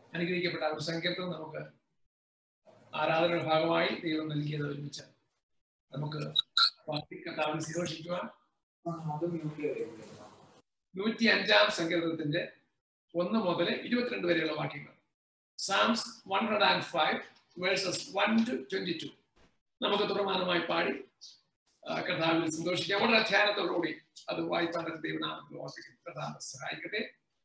അനുഗ്രഹിക്കപ്പെട്ട ഒരു സങ്കീർത്തനം നമുക്ക് ആരാധനയുടെ ഭാഗമായി ദൈവം നൽകിയത് ഒരുമിച്ച് നമുക്ക് കർത്താവിനെ ശിരോഷിക്കുവാൻ നൂറ്റി അഞ്ചാം സങ്കീർത്തനത്തിന്റെ ഒന്ന് മുതൽ ഇരുപത്തിരണ്ട് വരെയുള്ള വാക്യങ്ങൾ psalms one hundred and five verses one to twenty two നമുക്ക് തുടർമാനമായി പാടി കർത്താവിൽ സന്തോഷിക്കാം വളരെ ധ്യാനത്തോടുകൂടി അത് വായിപ്പാൻ ദൈവനാമത്തിൽ ഓർപ്പിക്കും കർത്താവ് സഹായിക്കട്ടെ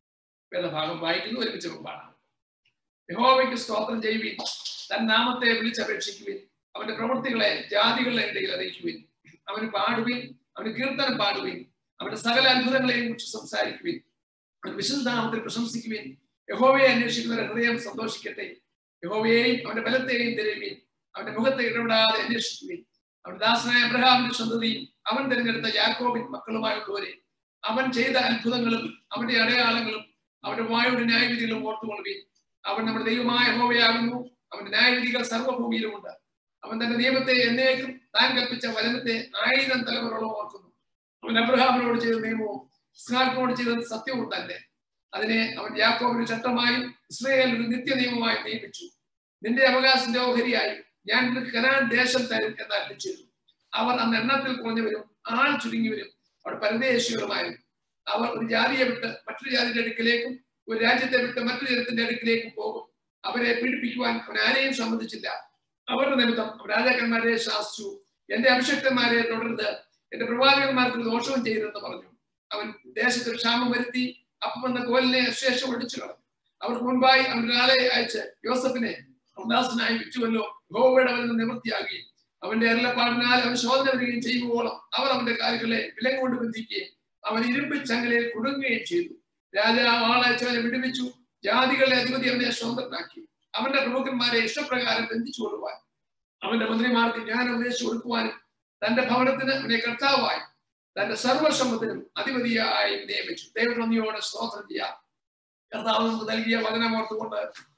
വേദഭാഗം വായിക്കുന്നു ഒരുമിച്ച് പാടാം യഹോവയ്ക്ക് സ്തോത്രം ചെയ്യുവിൻ തൻ നാമത്തെ വിളിച്ചപേക്ഷിക്കുവിൻ അവന്റെ പ്രവൃത്തികളെ ജാതികളുടെ ഇടയിൽ അറിയിക്കുവിൻ അവന് പാടുവിൻ അവന് കീർത്തനം പാടുവിൻ അവന്റെ സകല അത്ഭുതങ്ങളെയും കുറിച്ച് സംസാരിക്കുവിൻ അവൻ വിശുദ്ധനാമത്തിൽ പ്രശംസിക്കുവിൻ യഹോവയെ അന്വേഷിക്കുന്നവരുടെ ഹൃദയം സന്തോഷിക്കട്ടെ യഹോവയെയും അവന്റെ ബലത്തെയും തിരയുവിൻ അവന്റെ മുഖത്തെ ഇടപെടാതെ അന്വേഷിക്കുവിൻ അവന്റെ ദാസനായ അബ്രഹാമിന്റെ സന്തതിയും അവൻ തിരഞ്ഞെടുത്ത യാക്കോബിൻ മക്കളുമായുള്ളവരെ അവൻ ചെയ്ത അത്ഭുതങ്ങളും അവന്റെ അടയാളങ്ങളും അവന്റെ വായുടെ ന്യായവിധികളും ഓർത്തുകൊള്ളുകയും അവൻ നമ്മുടെ ദൈവമായ ഹോവയാകുന്നു അവന്റെ ന്യായവിധികൾ സർവ്വഭൂമിയിലുമുണ്ട് അവൻ തന്റെ നിയമത്തെ എന്നേക്കും താൻ കൽപ്പിച്ച വചനത്തെ ആയിരം തലമുറകളും ഓർക്കുന്നു അവൻ അബ്രഹാമിനോട് ചെയ്ത നിയമവും ഇസ്ഹാക്കിനോട് ചെയ്ത സത്യവും തന്നെ അതിനെ അവൻ യാക്കോബിന് ചട്ടമായും ഇസ്രയേലിന് ഒരു നിത്യ നിയമമായും നിയമിച്ചു നിന്റെ അവകാശത്തിന്റെ ഓഹരിയായി ഞാൻ നിനക്ക് കനാൻ ദേശം തരും എന്ന് അർപ്പിച്ചിരുന്നു അവർ അന്ന് എണ്ണത്തിൽ കുറഞ്ഞവരും ആൾ ചുരുങ്ങിയവരും അവിടെ പരദേശികളുമായിരുന്നു അവർ ഒരു ജാതിയെ വിട്ട് മറ്റൊരു ജാതിയുടെ അടുക്കിലേക്കും ഒരു രാജ്യത്തെ വിട്ട് മറ്റൊരു ജനത്തിന്റെ അടുക്കിലേക്കും പോകും അവരെ പീഡിപ്പിക്കുവാൻ അവൻ ആരെയും സമ്മതിച്ചില്ല അവരുടെ നിമിത്തം രാജാക്കന്മാരെ ശാസിച്ചു എന്റെ അഭിഷക്തന്മാരെ തുടർന്ന് എന്റെ പ്രവാചകന്മാർക്ക് ദോഷവും ചെയ്തെന്ന് പറഞ്ഞു അവൻ ദേശത്തിൽ ക്ഷാമം വരുത്തി അപ്പം എന്ന കോലിനെ ശേഷം ഒടിച്ചു കളഞ്ഞു അവർക്ക് മുൻപായി അവൻ ഒരാളെ അയച്ച് യോസഫിനെ ഉദാസനായി വിറ്റുവല്ലോ ഗോവയുടെ അവന് നിവൃത്തിയാകുകയും അവന്റെ അരുളപ്പാടിനാൽ അവൻ ശോധന വരികയും ചെയ്യുമ്പോളം അവർ അവന്റെ കാലുകളെ വിലങ്ങ് കൊണ്ട് ബന്ധിക്കുകയും അവൻ ഇരുമ്പ് ചങ്ങലയിൽ കുടുങ്ങുകയും ചെയ്തു രാജാവ് ആളയച്ചവനെ വിടുവിച്ചു ജാതികളുടെ അധിപതി അവനെ സ്വതന്ത്രനാക്കി അവന്റെ പ്രമുഖന്മാരെ ഇഷ്ടപ്രകാരം ബന്ധിച്ചു കൊള്ളുവാൻ അവന്റെ മന്ത്രിമാർക്ക് ജ്ഞാനം ഉപദേശിച്ചു കൊടുക്കുവാനും തന്റെ ഭവനത്തിന് അവനെ കർത്താവായി തന്റെ സർവസമ്മത്തിനും അധിപതിയായി നിയമിച്ചു ദൈവനന്ദിയോടെ സ്തോത്രം ചെയ്യാം കർത്താവ് നമുക്ക് നൽകിയ വചനമോർത്തുകൊണ്ട്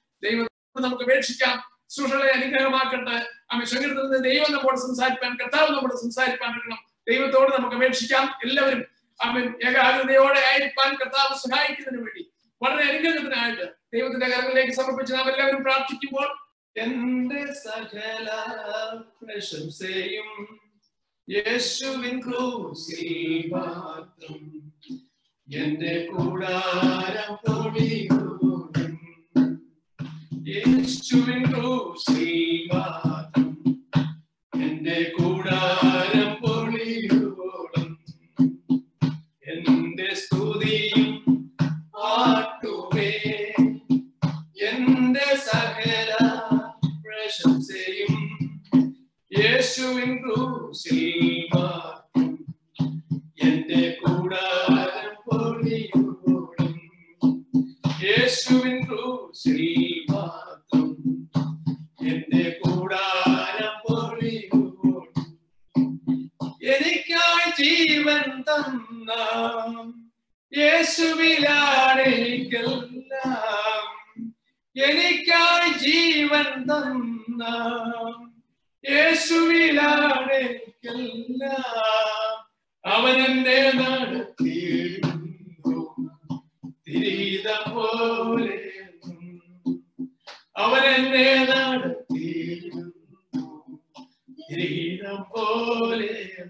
ദൈവം നമുക്ക് അപേക്ഷിക്കാം സുഷളെ അനുഗ്രഹമാക്കട്ടെ അമ്മ സങ്കീർത്തനത്തിൽ ദൈവം നമ്മോട് സംസാരിപ്പാൻ കർത്താവ് നമ്മോട് സംസാരിപ്പാൻ എടുക്കണം ദൈവത്തോട് നമുക്ക് അപേക്ഷിക്കാം എല്ലാവരും അവൻ ഏകാഗ്രതയോടെ ആയിരിക്കാൻ കർത്താവ് സഹായിക്കുന്നതിന് വേണ്ടി വളരെ അനുഗ്രഹത്തിനായിട്ട് ദൈവത്തിന്റെ കരങ്ങളിലേക്ക് സമർപ്പിച്ച് നാം എല്ലാവരും പ്രാർത്ഥിക്കുമ്പോൾ എന്റെ സകല പ്രശംസയും യേശുവിൻ ക്രൂസിൽ മാത്രം എന്റെ കൂടാരം പൊടികൂടും യേശുവിൻ ക്രൂസിൽ മാത്രം എന്റെ കൂടാരം പൊളിയോടും എന്റെ സ്തുതിയും പാട്ടുമേ എന്റെ സകല പ്രശംസയും യേശുവിൻ ക്രൂസിൽ മാത്രം എന്റെ കൂടാരം പൊളിയോടും യേശുവിൻ ക്രൂസിൽ മാത്രം എന്റെ കൂടാരം പൊളിയോടും എനിക്കായി ജീവൻ തന്ന യേശുവിലാണ് എനിക്കെല്ലാം എനിക്കായി ജീവൻ തന്ന യേശുവിലാണ് എനിക്കെല്ലാം അവൻ എന്നെ നടത്തിയിരുന്നു തിരീത പോലെ അവൻ എന്നെ നടത്തിയിരുന്നു കിരീടം പോലെ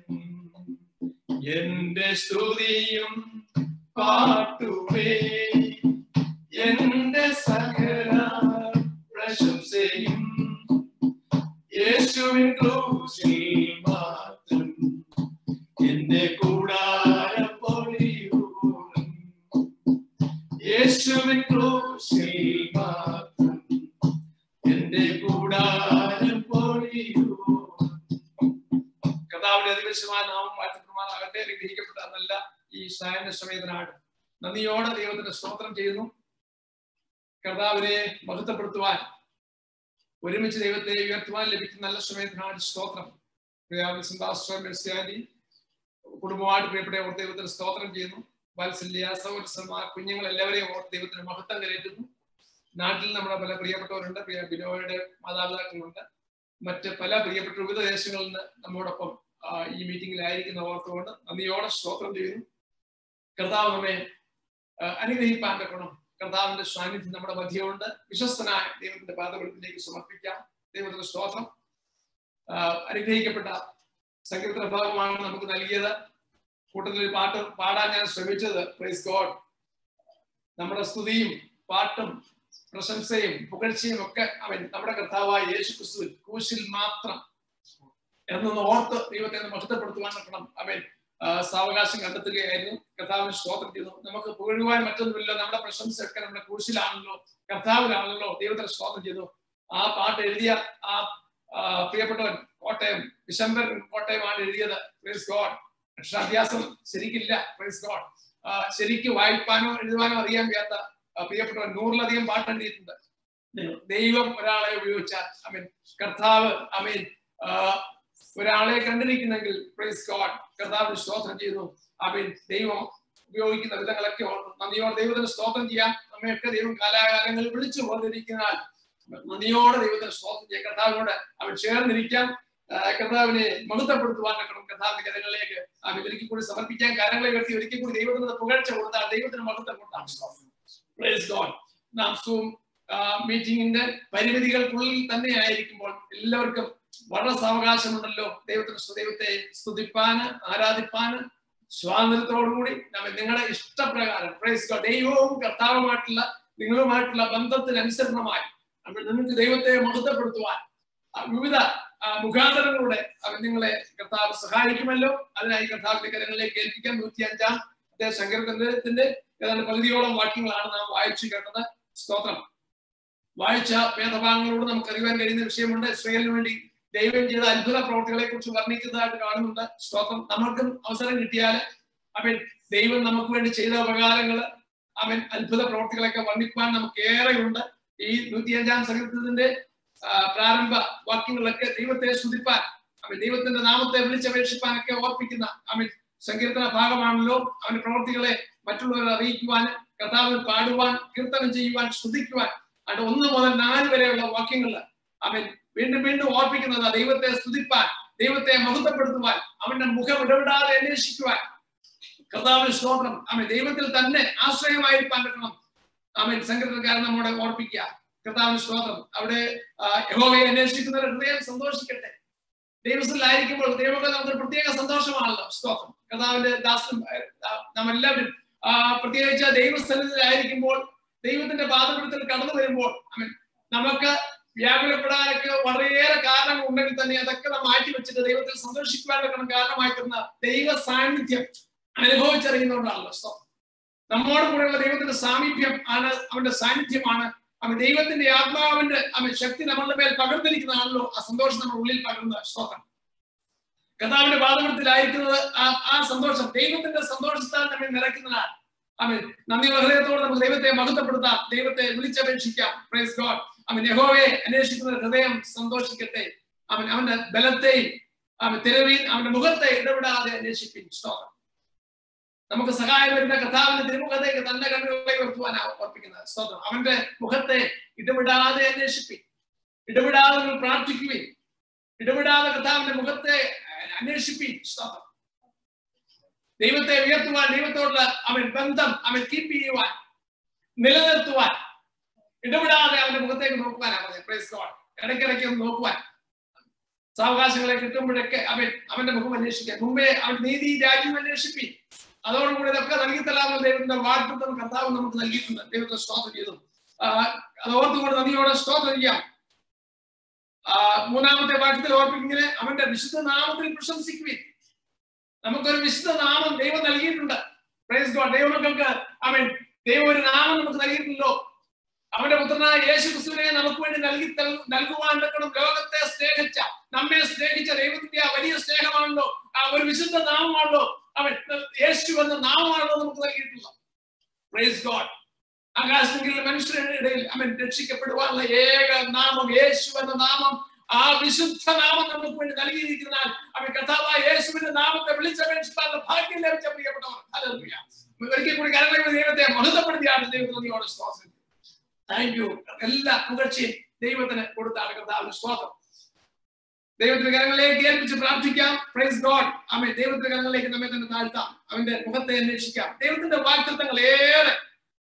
എന്റെ സ്തുതിയും പാട്ടുമേ എന്റെ സകല പ്രശംസയും യേശുവിൻ ക്രൂശിൽ മാത്രം എന്റെ കൂടാരം പൊളിയൂടും യേശുവിൻ ക്രൂശിൽ മാത്രം എന്റെ കൂടാരം പൊളിയൂടും കർത്താവിന്റെ അതിവിശമായ നാമം വാഴ്ത്തപ്പെടുമാറാകട്ടെ അനുഗ്രഹിക്കപ്പെട്ട നല്ല ഈ സായന സമയത്തിനാട് നന്ദിയോടെ ദൈവത്തിന് സ്തോത്രം ചെയ്യുന്നു കർത്താവിനെ മഹത്വപ്പെടുത്തുവാൻ ഒരുമിച്ച് ദൈവത്തെ ഉയർത്തുവാൻ ലഭിക്കുന്ന നല്ല സമയത്തിനാട് സ്തോത്രം ക്രിസ്ത്യാനി കുടുംബമായിട്ട് പ്രിയപ്പെട്ട ഓർ ദൈവത്തിന് സ്തോത്രം ചെയ്യുന്നു വാത്സല്യ സൗരസന്മാർ കുഞ്ഞുങ്ങൾ എല്ലാവരെയും ഓർ ദൈവത്തിന് മഹത്വം കരയറ്റുന്നു നാട്ടിൽ നമ്മുടെ പല പ്രിയപ്പെട്ടവരുണ്ട് പ്രിയ ബിനോയുടെ മാതാപിതാക്കളുണ്ട് മറ്റ് പല പ്രിയപ്പെട്ട വിവിധ ദേശങ്ങളിൽ നിന്ന് നമ്മോടൊപ്പം ഈ മീറ്റിംഗിലായിരിക്കുന്ന ഓർത്തുകൊണ്ട് നന്ദിയോടെ സ്തോത്രം ചെയ്യുന്നു കർത്താവ് നമ്മെ അനുഗ്രഹിപ്പാൻ വെക്കണം കർത്താവിന്റെ സാന്നിധ്യം നമ്മുടെ മധ്യമുണ്ട് വിശ്വസ്തനായ ദൈവത്തിന്റെ പാദപീഠത്തിലേക്ക് സമർപ്പിക്കാം ദൈവത്തിന്റെ സ്തോത്രം ആഹ് അനുഗ്രഹിക്കപ്പെട്ട സങ്കീർത്തന ഭാഗമാണ് നമുക്ക് നൽകിയത് കൂട്ടത്തിൽ ഒരു പാട്ട് പാടാൻ ഞാൻ ശ്രമിച്ചത് പ്രൈസ് ഗോഡ് നമ്മുടെ സ്തുതിയും പാട്ടും പ്രശംസയും പുകഴ്ചയും ഒക്കെ അവൻ നമ്മുടെ കർത്താവായ യേശു ക്രിസ്തുവിൽ ക്രൂശിൽ മാത്രം എന്നൊന്ന് ഓർത്ത് ദൈവത്തെ ഒന്ന് മഹത്വപ്പെടുത്തുവാൻ നോക്കണം അവൻ ആ, സാവകാശം കണ്ടെത്തുകയായിരുന്നു കർത്താവിന് സ്തോത്രം ചെയ്തു നമുക്ക് പുകഴുവാൻ മറ്റൊന്നുമില്ല നമ്മുടെ പ്രശംസയൊക്കെ നമ്മുടെ ക്രൂശിലാണല്ലോ കർത്താവിലാണല്ലോ ദൈവത്തിന് സ്തോത്രം ചെയ്തു ആ പാട്ട് എഴുതിയ ആ ആ, പ്രിയപ്പെട്ടവൻ കോട്ടയം വിശംബരൻ കോട്ടയമാണ് എഴുതിയത് പ്രൈസ് ഗോഡ് അക്ഷരാഭ്യാസം ശരിക്കില്ല പ്രൈസ് ഗോഡ് ശരിക്ക് വായിപ്പാനോ എഴുതുവാനോ അറിയാൻ വയ്യാത്ത ആ, പ്രിയപ്പെട്ടവൻ നൂറിലധികം പാട്ട് എഴുതിയിട്ടുണ്ട് ദൈവം ഒരാളെ ഉപയോഗിച്ചാൽ അമീൻ കർത്താവ് അമീൻ ഒരാളെ കണ്ടിരിക്കുന്നെങ്കിൽ പ്രൈസ് ഗോഡ് കർത്താവിന് സ്തോത്രം ചെയ്യുന്നു അമീൻ ദൈവം ഉപയോഗിക്കുന്ന വിധങ്ങളൊക്കെ ഓർത്ത് നന്ദിയോടെ ദൈവത്തിന് സ്തോത്രം ചെയ്യാം നമ്മയൊക്കെ ദൈവം കാലാകാലങ്ങളിൽ വിളിച്ചു പോന്നിരിക്കുന്നതിനാൽ നന്ദിയോടെ ദൈവത്തിന് സ്തോത്രം ചെയ്യാം കർത്താവിനോട് അവൻ ചേർന്നിരിക്കാം ആ, കർത്താവിനെ മഹത്വപ്പെടുത്തുവാൻ നോക്കണം കർത്താവിന്റെ കരങ്ങളിലേക്ക് അവൻ ഒരിക്കൽ കൂടി സമർപ്പിക്കാൻ കരങ്ങളെ കെട്ടി ഒരിക്കൽ കൂടി ദൈവത്തിന് പുകഴ്ച കൊടുത്താൽ ദൈവത്തിന് മഹത്വം കൊടുത്താൽ പ്രൈസ് ഗോഡ് നാം സൂം മീറ്റിംഗിന്റെ പരിമിതികൾക്കുള്ളിൽ തന്നെ ആയിരിക്കുമ്പോൾ എല്ലാവർക്കും വളരെ സാവകാശമുണ്ടല്ലോ ദൈവത്തിന് സ്തു- ദൈവത്തെ സ്തുതിപ്പാന് ആരാധിപ്പാന് സ്വാതന്ത്ര്യത്തോടുകൂടി നമ്മ നിങ്ങളുടെ ഇഷ്ടപ്രകാരം പ്രൈസ് ഗോഡ് ദൈവവും കർത്താവുമായിട്ടുള്ള നിങ്ങളുമായിട്ടുള്ള ബന്ധത്തിനനുസരണമായി നമ്മൾ നിങ്ങൾക്ക് ദൈവത്തെ മഹത്വപ്പെടുത്തുവാൻ ആ, വിവിധ ആ, മുഖാന്തരങ്ങളുടെ അവൻ നിങ്ങളെ കർത്താവ് സഹായിക്കുമല്ലോ അതിനായി കർത്താവിന്റെ കരങ്ങളിലേക്ക് ഏൽപ്പിക്കാൻ നൂറ്റി അഞ്ചാം സങ്കീർത്തനത്തിന്റെ ഏതാണ്ട് പകുതിയോളം വാക്യങ്ങളാണ് നാം വായിച്ചു കേട്ടത് സ്തോത്രം വായിച്ച വേദഭാഗങ്ങളോട് നമുക്ക് അറിയാൻ കഴിയുന്ന വിഷയമുണ്ട് ഇസ്രയേലിന് വേണ്ടി ദൈവം ചെയ്ത അത്ഭുത പ്രവർത്തികളെ കുറിച്ച് വർണ്ണിക്കുന്നതായിട്ട് കാണുന്നുണ്ട് സ്തോത്രം നമ്മൾക്കും അവസരം കിട്ടിയാൽ അവൻ ദൈവം നമുക്ക് വേണ്ടി ചെയ്ത ഉപകാരങ്ങൾ അവൻ അത്ഭുത പ്രവർത്തികളൊക്കെ വർണ്ണിക്കുവാൻ നമുക്ക് ഏറെയുണ്ട് ഈ നൂറ്റിയഞ്ചാം സങ്കീർത്തനത്തിന്റെ ആ, പ്രാരംഭ വാക്യങ്ങളിലൊക്കെ ദൈവത്തെ സ്തുതിപ്പാൻ അവൻ ദൈവത്തിന്റെ നാമത്തെ വിളിച്ചപേക്ഷിപ്പാനൊക്കെ ഓർപ്പിക്കുന്ന അവൻ സങ്കീർത്തന ഭാഗമാണല്ലോ അവന്റെ പ്രവർത്തികളെ മറ്റുള്ളവരെ അറിയിക്കുവാൻ കർത്താവിന് പാടുവാൻ കീർത്തനം ചെയ്യുവാൻ സ്തുതിക്കുവാൻ അത് ഒന്ന് മുതൽ നാല് വരെയുള്ള വാക്യങ്ങളിൽ അവൻ വീണ്ടും വീണ്ടും ഓർപ്പിക്കുന്നത് ദൈവത്തെ സ്തുതിപ്പാൻ ദൈവത്തെ മഹത്വപ്പെടുത്തുവാൻ അവന്റെ മുഖം ഇടപെടാതെ അന്വേഷിക്കുവാൻ കർത്താവിന് സ്തോത്രം അവൻ ദൈവത്തിൽ തന്നെ ആശ്രയമായിരിക്കാൻ പറ്റണം അവൻ സങ്കീർത്തനക്കാരൻ നമ്മോട് ഓർപ്പിക്കുക കർത്താവിന് സ്തോത്രം അവിടെ ആ, യഹോവയെ അന്വേഷിക്കുന്നവരുടെ ഹൃദയം സന്തോഷിക്കട്ടെ ദൈവത്തിലായിരിക്കുമ്പോൾ ദൈവമൊക്കെ നമുക്ക് പ്രത്യേക സന്തോഷമാണല്ലോ സ്തോത്രം കർത്താവിന്റെ ദാസൻ നാം എല്ലാവരും ആ, പ്രത്യേകിച്ച് ദൈവസ്ഥലത്തിലായിരിക്കുമ്പോൾ ദൈവത്തിന്റെ പാദപീഠത്തിൽ കടന്നു വരുമ്പോൾ അവൻ നമുക്ക് വ്യാകുലപ്പെടാനൊക്കെ വളരെയേറെ കാരണങ്ങൾ ഉണ്ടെങ്കിൽ തന്നെ അതൊക്കെ നാം മാറ്റി വെച്ചിട്ട് ദൈവത്തിൽ സന്തോഷിക്കുവാനൊക്കെ കാരണമായി തീർന്ന ദൈവ സാന്നിധ്യം അനുഭവിച്ചറിയുന്നതുകൊണ്ടാണല്ലോ സ്തോത്രം നമ്മോട് കൂടെയുള്ള ദൈവത്തിന്റെ സാമീപ്യം ആണ് അവന്റെ സാന്നിധ്യമാണ് അവൻ ദൈവത്തിന്റെ ആത്മാവിന്റെ അവൻ ശക്തി നമ്മളുടെ മേൽ പകർന്നിരിക്കുന്നതാണല്ലോ ആ സന്തോഷം നമ്മുടെ ഉള്ളിൽ പകർന്ന സ്തോത്രം കഥാവിന്റെ പാദപീഠത്തിലായിരിക്കുന്നത് ആ ആ സന്തോഷം ദൈവത്തിന്റെ സന്തോഷത്താൽ നമ്മെ നിറയ്ക്കുന്നതാണ് അവൻ നന്ദി ഹൃദയത്തോടെ നമുക്ക് ദൈവത്തെ മഹത്വപ്പെടുത്താം ദൈവത്തെ വിളിച്ചപേക്ഷിക്കാം പ്രൈസ് ഗോഡ് അവൻ യഹോവയെ അന്വേഷിക്കുന്ന ഹൃദയം സന്തോഷിക്കട്ടെ അവൻ അവന്റെ ബലത്തെയും അവൻ തിരവിൽ അവന്റെ മുഖത്തെ ഇടപെടാതെ അന്വേഷിപ്പിൻ സ്തോത്രം നമുക്ക് സഹായം വരുന്ന കർത്താവിന്റെ തിരുമുഖത്തേക്ക് തന്റെ കണ്ണുകളെ ഉയർത്തുവാൻ ഓർപ്പിക്കുന്നത് സ്തോത്രം അവന്റെ മുഖത്തെ ഇടപെടാതെ അന്വേഷിപ്പിൻ ഇടപെടാതെ നിങ്ങൾ പ്രാർത്ഥിക്കുവിൻ ഇടപെടാതെ കർത്താവിന്റെ മുഖത്തെ അന്വേഷിപ്പിൻ സ്തോത്രം ദൈവത്തെ ഉയർത്തുവാൻ ദൈവത്തോടുള്ള അവൻ ബന്ധം അവൻ കീപ്പ് ചെയ്യുവാൻ നിലനിർത്തുവാൻ ഇടപെടാതെ അവന്റെ മുഖത്തേക്ക് നോക്കുവാനാണ് പറഞ്ഞത് പ്രൈസ് ഗോഡ് ഇടയ്ക്കിടയ്ക്ക് ഒന്ന് നോക്കുവാൻ സാവകാശങ്ങളെ കിട്ടുമ്പോഴൊക്കെ അവൻ അവന്റെ മുഖം അന്വേഷിക്കാൻ മുമ്പേ അവൻ നീതി രാജ്യം അന്വേഷിപ്പി അതോടുകൂടി ഇതൊക്കെ നൽകി തരാമെന്ന് ദൈവത്തിന്റെ വാഗ്ദത്തം കർത്താവ് നമുക്ക് നൽകിയിട്ടുണ്ട് ദൈവത്തെ സ്തോത്രം ചെയ്തു ആ, അത് ഓർത്തുകൊണ്ട് നദിയോടെ സ്തോത്രം ചെയ്യാം ആ, മൂന്നാമത്തെ വാക്യത്തിൽ ഓർപ്പിങ്ങനെ അവന്റെ വിശുദ്ധ നാമത്തിൽ പ്രശംസിക്കുവിൻ നമുക്കൊരു വിശുദ്ധ നാമം ദൈവം നൽകിയിട്ടുണ്ട് പ്രൈസ് ഗോഡ് ദൈവമക്കൾക്ക് അവൻ ദൈവം ഒരു നാമം നമുക്ക് നൽകിയിട്ടുണ്ടല്ലോ അവന്റെ പുത്രനായ യേശു ക്രിസ്തുവിനെ നമുക്ക് വേണ്ടി നൽകി തൽ- നൽകുവാൻ തക്കണം ലോകത്തെ സ്നേഹിച്ച നമ്മെ സ്നേഹിച്ച ദൈവത്തിന്റെ ആ വലിയ സ്നേഹമാണല്ലോ ആ ഒരു വിശുദ്ധ നാമമാണല്ലോ അവൻ യേശു എന്ന നാമമാണല്ലോ നമുക്ക് നൽകിയിട്ടുള്ളത് പ്രൈസ് ഗോഡ് ആകാശമെങ്കിൽ മനുഷ്യരുടെ ഇടയിൽ അവൻ രക്ഷിക്കപ്പെടുവാനുള്ള ഏക നാമം യേശു എന്ന നാമം ആ വിശുദ്ധ നാമം നമുക്ക് വേണ്ടി നൽകിയിരിക്കുന്നതിനാൽ അവൻ കഥാവായ യേശുവിന്റെ നാമത്തെ വിളിച്ചപേക്ഷിക്കാനുള്ള ഭാഗ്യം ലഭിച്ച പ്രിയപ്പെട്ടവർ ഹല്ലേലൂയ. ഒരിക്കൽ കൂടി കരങ്ങൾ ദൈവത്തെ മഹത്വപ്പെടുത്തിയാണ് ദൈവത്തിനോട് സ്തോത്രം താങ്ക് യു എല്ലാ പുകഴ്ചയും ദൈവത്തിന് കൊടുത്താണ് കർത്താവിന് സ്തോത്രം ദൈവത്തിന്റെ കരങ്ങളിലേക്ക് ഏൽപ്പിച്ച് പ്രാർത്ഥിക്കാം പ്രൈസ് ഗോഡ് അവൻ ദൈവത്തിന്റെ കരങ്ങളിലേക്ക് നമ്മെ തന്നെ താഴ്ത്താം അവന്റെ മുഖത്തെ അന്വേഷിക്കാം ദൈവത്തിന്റെ വാക്തത്വങ്ങൾ ഏറെ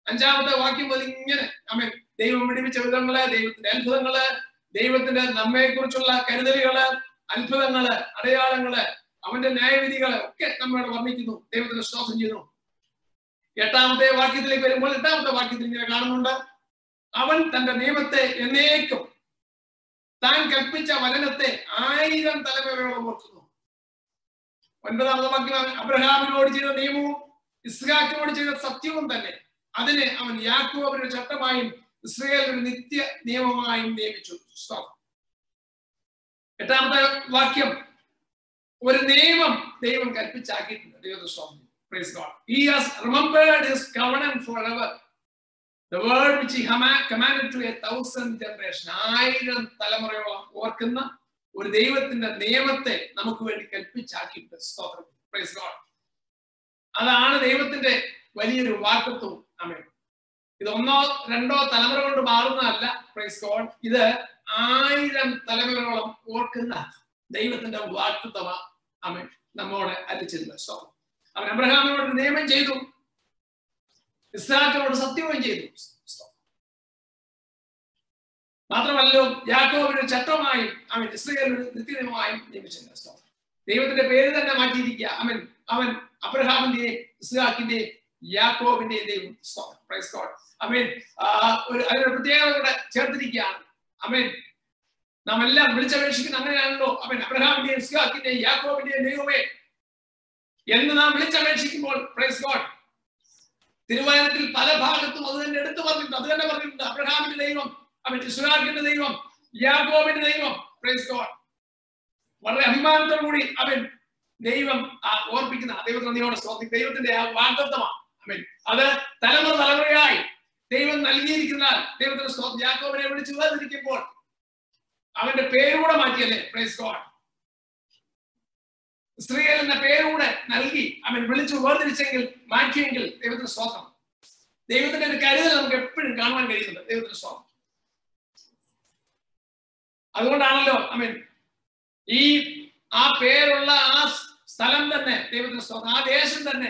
അഞ്ചാമത്തെ വാക്യം മുതൽ ഇങ്ങനെ അമേൻ ദൈവം വിടിവിച്ച വിധങ്ങള് ദൈവത്തിന്റെ അത്ഭുതങ്ങള് ദൈവത്തിന്റെ നമ്മെ കുറിച്ചുള്ള കരുതലുകള് അത്ഭുതങ്ങള് അടയാളങ്ങള് അവന്റെ ന്യായവിധികള് ഒക്കെ നമ്മോട് വർണ്ണിക്കുന്നു ദൈവത്തിന് ശ്വാസം ചെയ്യുന്നു എട്ടാമത്തെ വാക്യത്തിലേക്ക് വരുമ്പോൾ എട്ടാമത്തെ വാക്യത്തിൽ ഇങ്ങനെ കാണുന്നുണ്ട് അവൻ തന്റെ നിയമത്തെ എന്നേക്കും താൻ കൽപ്പിച്ച വചനത്തെ ആയിരം തലമുറയോളം ഓർക്കുന്നു ഒൻപതാമത്തെ വാക്യം അവൻ അബ്രഹാമിനോട് ചെയ്ത നിയമവും ഇസ്ഹാക്കിനോട് ചെയ്ത സത്യവും തന്നെ അതിനെ അവൻ യാക്കോബിന്റെ ചട്ടമായും ഇസ്രയേലിന്റെ നിത്യ നിയമമായും നിയമിച്ചു സ്തോത്രം. എട്ടാമത്തെ വാക്യം ഒരു നിയമം ദൈവം കൽപ്പിച്ചാക്കിയിട്ടുണ്ട് ദൈവത്തെ സ്വാമി Praise God. He has remembered his covenant forever. The word which he hama- commanded to a thousand generation. ആയിരം തലമുറയോളം ഓർക്കുന്ന ഒരു ദൈവത്തിന്റെ നിയമത്തെ നമുക്ക് വേണ്ടി കൽപ്പിച്ചാക്കിയിട്ടുണ്ട് സ്തോത്രം പ്രൈസ് ഗോഡ് അതാണ് ദൈവത്തിന്റെ വലിയൊരു വാക്കത്വം അമേ ഇത് ഒന്നോ രണ്ടോ തലമുറ കൊണ്ട് മാറുന്നതല്ല പ്രൈസ് ഗോഡ് ഇത് ആയിരം തലമുറയോളം ഓർക്കുന്ന ദൈവത്തിന്റെ വാക്തത്വ അമേ നമ്മോട് അരിച്ചിരുന്നത് സ്തോത്രം അവൻ അബ്രഹാമിനോട് ഒരു നിയമം ചെയ്തു ഇസ്രാക്കിനോട് സത്യവും ചെയ്തു മാത്രമല്ലോ യാക്കോബിന് ചട്ടമായും അവൻ ഇസ്രയേലിന് നിത്യനിയമായും നിയമിച്ചിട്ടുണ്ട് സ്തോത്രം. ദൈവത്തിന്റെ പേര് തന്നെ മാറ്റിയിരിക്കുക അവൻ അവൻ അബ്രഹാമിന്റെയും ഇസ്ഹാക്കിന്റെയും യാക്കോബിന്റെയും ദൈവം സ്തോത്രം. Praise God. അവൻ ആ, ഒരു അതിനൊരു പ്രത്യേകത കൂടെ ചേർത്തിരിക്കുകയാണ് അവൻ നാം എല്ലാം വിളിച്ചപേക്ഷിക്കുന്ന അങ്ങനെയാണല്ലോ അവൻ അബ്രഹാമിന്റെയും ഇസ്ഹാക്കിന്റെയും യാക്കോബിന്റെയും ദൈവമേ എന്ന് നാം വിളിച്ചപേക്ഷിക്കുമ്പോൾ പ്രൈസ് ഗോഡ് തിരുവനന്തപുരത്തിൽ പല ഭാഗത്തും അത് തന്നെ എടുത്തു പറഞ്ഞിട്ടുണ്ട് അത് തന്നെ പറഞ്ഞിട്ടുണ്ട് അബ്രഹാമിന്റെ ദൈവം അവൻ ഇസ്രാഖിന്റെ ദൈവം യാഗോബിന്റെ ദൈവം പ്രൈസ് ഗോഡ് വളരെ അഭിമാനത്തോടു കൂടി അവൻ ദൈവം ആ ഓർപ്പിക്കുന്ന ആ ദൈവത്തിന് നന്ദിയോടെ സ്തോത്രം ദൈവത്തിന്റെ ആ വാഗ്ദത്തമാണ് അവൻ അത് തലമുറ തലമുറയായി ദൈവം നൽകിയിരിക്കുന്ന ദൈവത്തിന്റെ സ്തോത്രം യാക്കോബിനെ വിളിച്ചു വേർതിരിക്കുമ്പോൾ അവന്റെ പേരുകൂടെ മാറ്റിയല്ലേ പ്രൈസ് ഗോഡ് ഇസ്രയേൽ എന്ന പേരുകൂടെ നൽകി അവൻ വിളിച്ചു വേർതിരിച്ചെങ്കിൽ മാറ്റിയെങ്കിൽ ദൈവത്തിന് സ്തോത്രം ദൈവത്തിന്റെ ഒരു കരുതൽ നമുക്ക് എപ്പോഴും കാണുവാൻ കഴിയുന്നുണ്ട് ദൈവത്തിന്റെ സ്തോത്രം അതുകൊണ്ടാണല്ലോ അമീൻ ഈ ആ പേരുള്ള ആ സ്ഥലം തന്നെ ദൈവത്തിന്റെ സ്തോത്രം ആ ദേശം തന്നെ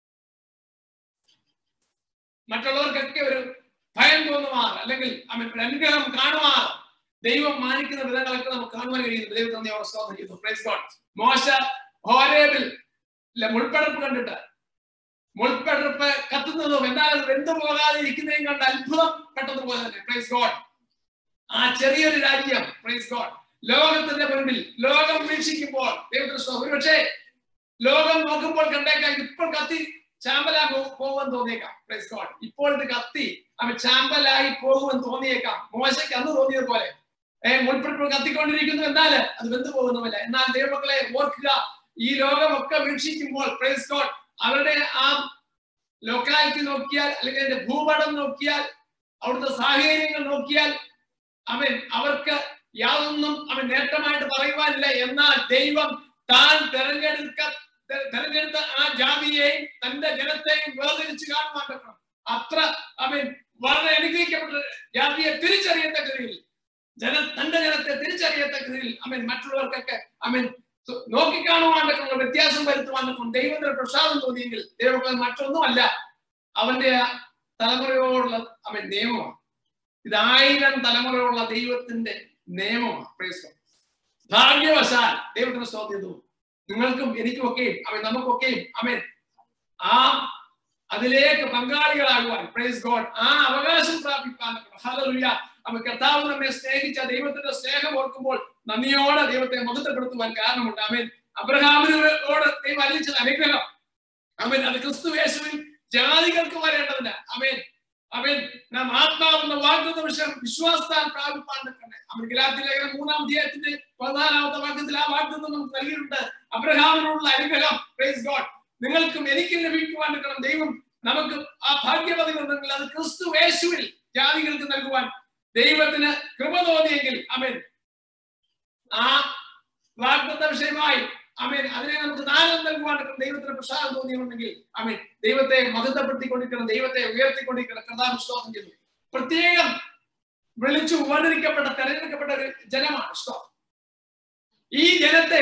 മറ്റുള്ളവർക്കൊക്കെ ഒരു ഭയം തോന്നുമാർ അല്ലെങ്കിൽ അവൻ ഒരു അനുഗ്രഹം കാണുമാർ ദൈവം മാനിക്കുന്ന വിധങ്ങളൊക്കെ നമുക്ക് കാണുവാൻ കഴിയുന്നു ദൈവം തന്നെ അവിടെ സ്തോത്രം ചെയ്യുന്നു Praise God. മോശ ഹോരേബിൽ ഇല്ല മുൾപ്പടർപ്പ് കണ്ടിട്ട് മുൾപ്പടർപ്പ് കത്തുന്നതും എന്നാൽ അത് വെന്തു പോകാതെ ഇരിക്കുന്നതും കണ്ട് അത്ഭുതം പെട്ടതുപോലെ തന്നെ പ്രൈസ് ഗോഡ് ആ ചെറിയൊരു രാജ്യം പ്രൈസ് ഗോഡ് ലോകത്തിന്റെ മുൻപിൽ ലോകം വീക്ഷിക്കുമ്പോൾ ദൈവത്തിന് സ്തോത്രം. ഒരുപക്ഷേ ലോകം നോക്കുമ്പോൾ കണ്ടേക്കാം ഇത് ഇപ്പോൾ കത്തി ചാമ്പലാ പോകുമെന്ന് തോന്നിയേക്കാം പ്രൈസ് ഗോഡ് ഇപ്പോൾ ഇത് കത്തി അവൻ ചാമ്പലായി പോകുമെന്ന് തോന്നിയേക്കാം മോശയ്ക്ക് അന്ന് തോന്നിയത് പോലെ ഏഹ് മുൾപ്പെട്ട് കത്തിക്കൊണ്ടിരിക്കുന്നു എന്നാൽ അത് വെന്തു പോകുന്നുമില്ല എന്നാൽ ദൈവമക്കളെ ഓർക്കുക ഈ ലോകമൊക്കെ വീക്ഷിക്കുമ്പോൾ പ്രൈസ് ഗോഡ് അവരുടെ ആ ലൊക്കാലിറ്റി നോക്കിയാൽ അല്ലെങ്കിൽ അതിന്റെ ഭൂപടം നോക്കിയാൽ അവിടുത്തെ സാഹചര്യങ്ങൾ നോക്കിയാൽ അവൻ അവർക്ക് യാതൊന്നും അവൻ നേട്ടമായിട്ട് പറയുവാനില്ല എന്നാൽ ദൈവം താൻ തെരഞ്ഞെടുക്ക തെ- തെരഞ്ഞെടുത്ത ആ ജാതിയെയും തന്റെ ജനത്തെയും വേർതിരിച്ച് കാണുവാൻ പറ്റണം അത്ര അവൻ വളരെ അനുഗ്രഹിക്കപ്പെട്ട ജാതിയെ തിരിച്ചറിയത്തക്ക രീതിയിൽ ജന തന്റെ ജനത്തെ തിരിച്ചറിയത്തക്ക രീതിയിൽ അവൻ മറ്റുള്ളവർക്കൊക്കെ അവൻ നോക്കിക്കാണുവാൻ പറ്റുന്ന വ്യത്യാസം വരുത്തുവാൻ പറ്റും ദൈവത്തിന്റെ പ്രസാദം തോന്നിയെങ്കിൽ ദൈവം മറ്റൊന്നുമല്ല അവന്റെ ആ തലമുറയോടുള്ള അവൻ നിയമമാണ് ഇത് ആയിരം തലമുറയുള്ള ദൈവത്തിന്റെ നിയമമാണ് Praise God. ഭാഗ്യവശാൽ ദൈവത്തിന് സ്തോത്രം ചെയ്തു നിങ്ങൾക്കും എനിക്കും ഒക്കെയും അവൻ നമുക്കൊക്കെയും അവൻ ആ അതിലേക്ക് പങ്കാളികളാകുവാൻ പ്രൈസ് ഗോഡ് ആ അവകാശം പ്രാപിപ്പാൻ ഹല്ലേലൂയ അവൻ കർത്താവ് നമ്മെ സ്നേഹിച്ച ദൈവത്തിന്റെ സ്നേഹം ഓർക്കുമ്പോൾ നന്ദിയോടെ ദൈവത്തെ മഹത്വപ്പെടുത്തുവാൻ കാരണമുണ്ട് അവൻ അബ്രഹാമിനോട് ദൈവം അല്ലിച്ചത് അനുഗ്രഹം അവൻ അത് ക്രിസ്തു യേശുവിൽ ജാതികൾക്ക് വരേണ്ടതിന് അവൻ അവൻ നാം ആത്മാവെന്ന വാഗ്ദത്ത വിഷയം വിശ്വാസത്താൽ പ്രാപിപ്പാൻ നിൽക്കണേ അവൻ ഗലാത്തി ലേഖനം മൂന്നാം അധ്യായത്തിന്റെ പതിനാലാമത്തെ വാക്യത്തിൽ ആ വാഗ്ദത്തം നമുക്ക് നൽകിയിട്ടുണ്ട് അബ്രഹാമിനോടുള്ള അനുഗ്രഹം പ്രൈസ് ഗോഡ് നിങ്ങൾക്കും എനിക്കും ലഭിക്കുവാൻ നിൽക്കണം ദൈവം നമുക്ക് ആ ഭാഗ്യപതി ഉണ്ടെങ്കിൽ അത് ക്രിസ്തു യേശുവിൽ ജാതികൾക്ക് നൽകുവാൻ ദൈവത്തിന് കൃപ തോന്നിയെങ്കിൽ അവൻ ആ വാഗ്ദത്ത വിഷയമായി അമേൻ അതിനെ നമുക്ക് ദാനം നൽകുവാൻ ദൈവത്തിന് പ്രസാദം തോന്നിയുണ്ടെങ്കിൽ അമേൻ ദൈവത്തെ മഹത്വപ്പെടുത്തിക്കൊണ്ടിരിക്കണം ദൈവത്തെ ഉയർത്തിക്കൊണ്ടിരിക്കണം കർത്താവ് സ്തോത്രം ചെയ്തു പ്രത്യേകം വിളിച്ചു ഉപകരിക്കപ്പെട്ട തെരഞ്ഞെടുക്കപ്പെട്ട ഒരു ജനമാണ് സ്തോത്രം ഈ ജനത്തെ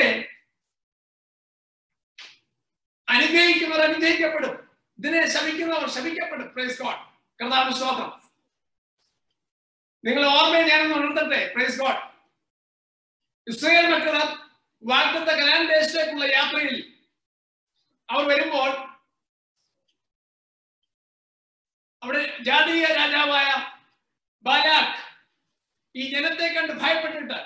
അനുഗ്രഹിക്കുന്നവർ അനുഗ്രഹിക്കപ്പെടും ഇതിനെ ശമിക്കുന്നവർ ശമിക്കപ്പെടും പ്രൈസ് ഗോഡ് കർത്താവ് സ്തോത്രം നിങ്ങൾ ഓർമ്മയെ ഞാനൊന്ന് ഉണർത്തട്ടെ പ്രൈസ് ഗോഡ് ഇസ്രയേൽ മക്കള് വാഗ്ദത്ത കനാൻ ദേശത്തേക്കുള്ള യാത്രയിൽ അവർ വരുമ്പോൾ അവിടെ ജാതീയ രാജാവായ ബാലാഖ് ഈ ജനത്തെ കണ്ട് ഭയപ്പെട്ടിട്ട്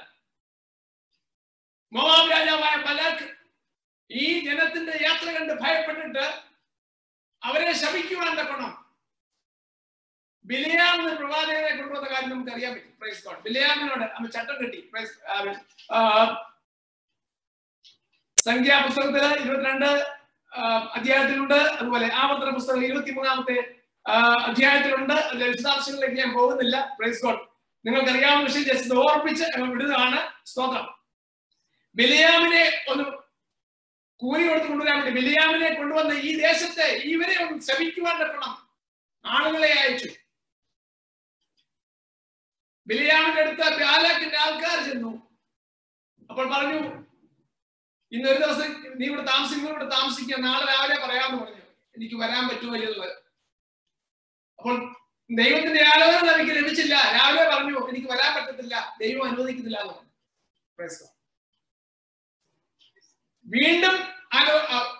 മോവാബ് രാജാവായ ബലാഖ് ഈ ജനത്തിന്റെ യാത്ര കണ്ട് ഭയപ്പെട്ടിട്ട് അവരെ ശപിക്കുവാൻ തക്കണം ബിലിയാം എന്ന പ്രവാചകനെ കൊണ്ടുവന്ന കാര്യം നമുക്ക് അറിയാൻ പറ്റും പ്രൈസ് ഗോഡ് ബിലിയാമിനോട് അവൻ ചട്ടം കെട്ടി പ്രൈസ് സംഖ്യാപുസ്തകത്തില് ഇരുപത്തിരണ്ട് അധ്യായത്തിലുണ്ട് അതുപോലെ ആവർത്തന പുസ്തകം ഇരുപത്തിമൂന്നാമത്തെ അധ്യായത്തിലുണ്ട് അതിലെ വിശദാംശങ്ങളിലേക്ക് ഞാൻ പോകുന്നില്ല പ്രൈസ് ഗോഡ് നിങ്ങൾക്ക് അറിയാവുന്ന വിഷയം ജസ്റ്റ് ഓർപ്പിച്ച് വിടുന്നതാണ് സ്തോത്രം ബിലിയാമിനെ ഒന്ന് കൂലി കൊടുത്ത് കൊണ്ടുവരാൻ വേണ്ടി ബിലിയാമിനെ കൊണ്ടുവന്ന ഈ ദേശത്തെ ഇവരെ ഒന്ന് ശമിക്കുവാൻ പറ്റണം ആളുകളെ അയച്ചു ബിലിയാമിന്റെ അടുത്ത് ബാലാക്കിന്റെ ആൾക്കാർ ചെന്നു അപ്പോൾ പറഞ്ഞു ഇന്ന് ഒരു ദിവസം നീ ഇവിടെ താമസിക്കുന്നു ഇവിടെ താമസിക്കുക നാളെ രാവിലെ പറയാമെന്ന് പറഞ്ഞു എനിക്ക് വരാൻ പറ്റുമോ എന്നുള്ളത് അപ്പോൾ ദൈവത്തിന്റെ ആലോചന എനിക്ക് ലഭിച്ചില്ല രാവിലെ പറഞ്ഞു എനിക്ക് വരാൻ പറ്റത്തില്ല ദൈവം അനുവദിക്കുന്നില്ല എന്ന് പറഞ്ഞു വീണ്ടും ആലോ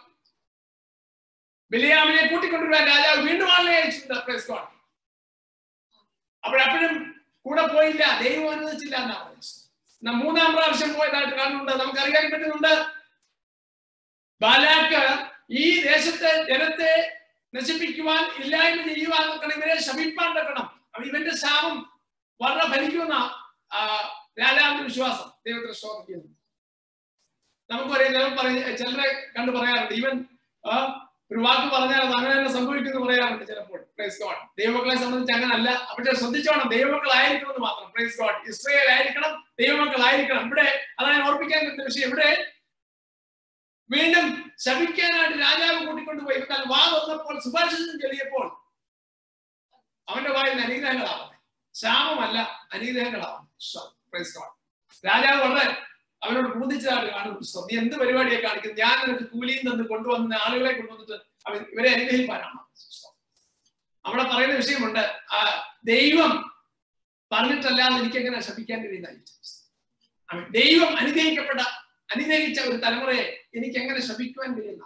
ബിലിയാമിനെ കൂട്ടിക്കൊണ്ടുവരാൻ രാജാവ് വീണ്ടും ആളിനെ അയച്ചിട്ടുണ്ട് പ്രൈസ് ഗോഡ് അപ്പോഴപ്പോഴും കൂടെ പോയില്ല ദൈവം അനുവദിച്ചില്ല എന്നാ പറയുന്നത് മൂന്നാം പ്രാവശ്യം പോയതായിട്ട് കാണുന്നുണ്ട് നമുക്കറിയാൻ പറ്റുന്നുണ്ട് ബാലാക്ക് ഈ ദേശത്തെ ജനത്തെ നശിപ്പിക്കുവാൻ ഇല്ലായ്മ ചെയ്യുവാൻ നോക്കണം ഇവരെ ശമിപ്പാൻ വെക്കണം അപ്പൊ ഇവന്റെ ശാപം വളരെ ഫലിക്കുന്ന രാജാവിന്റെ വിശ്വാസം ദൈവത്തെ സ്വാഗതിക്കുന്നു നമുക്കറിയാം ചിലർ പറയ ചിലരെ കണ്ട് പറയാറുണ്ട് ഈവൻ ഒരു വാക്ക് പറഞ്ഞാൽ അത് അങ്ങനെ തന്നെ സംഭവിക്കുന്നു പറയാറുണ്ട് ചിലപ്പോൾ പ്രൈസ് ഗോഡ് ദൈവമക്കളെ സംബന്ധിച്ച് അങ്ങനല്ല അവിടെ ശ്രദ്ധിച്ചോണം ദൈവമക്കളായിരിക്കണം എന്ന് മാത്രം പ്രൈസ് ഗോഡ് ഇസ്രയേൽ ആയിരിക്കണം ദൈവമക്കളായിരിക്കണം ഇവിടെ അതാണ് ഓർപ്പിക്കാൻ പറ്റുന്ന വിഷയം ഇവിടെ വീണ്ടും ശപിക്കാനായിട്ട് രാജാവ് കൂട്ടിക്കൊണ്ടുപോയി എന്നാൽ വാ തുറന്നപ്പോൾ സുഭാഷിതം ചെറിയപ്പോൾ അവന്റെ വായിൽ അനുഗ്രഹങ്ങളാവട്ടെ ശാമമല്ല അനുഗ്രഹങ്ങളാവട്ടെ പ്രൈസ് ഗോഡ് രാജാവ് വളരെ അവനോട് ബോധിച്ചതാണ് കാണുന്നു നീ എന്ത് പരിപാടിയെ കാണിക്കുന്നത് ഞാൻ നിനക്ക് കൂലിയും തന്ന് കൊണ്ടുവന്ന ആളുകളെ കൊണ്ടുവന്നിട്ട് അവൻ ഇവരെ അനുഗ്രഹിപ്പാനാണ് അവിടെ പറയുന്ന വിഷയമുണ്ട് ആ ദൈവം പറഞ്ഞിട്ടല്ലാതെ എനിക്ക് എങ്ങനെ ശപിക്കാൻ കഴിയുന്ന അവൻ ദൈവം അനുഗ്രഹിക്കപ്പെട്ട അനുഗ്രഹിച്ച ഒരു തലമുറയെ എനിക്ക് എങ്ങനെ ശപിക്കുവാൻ കഴിയുന്ന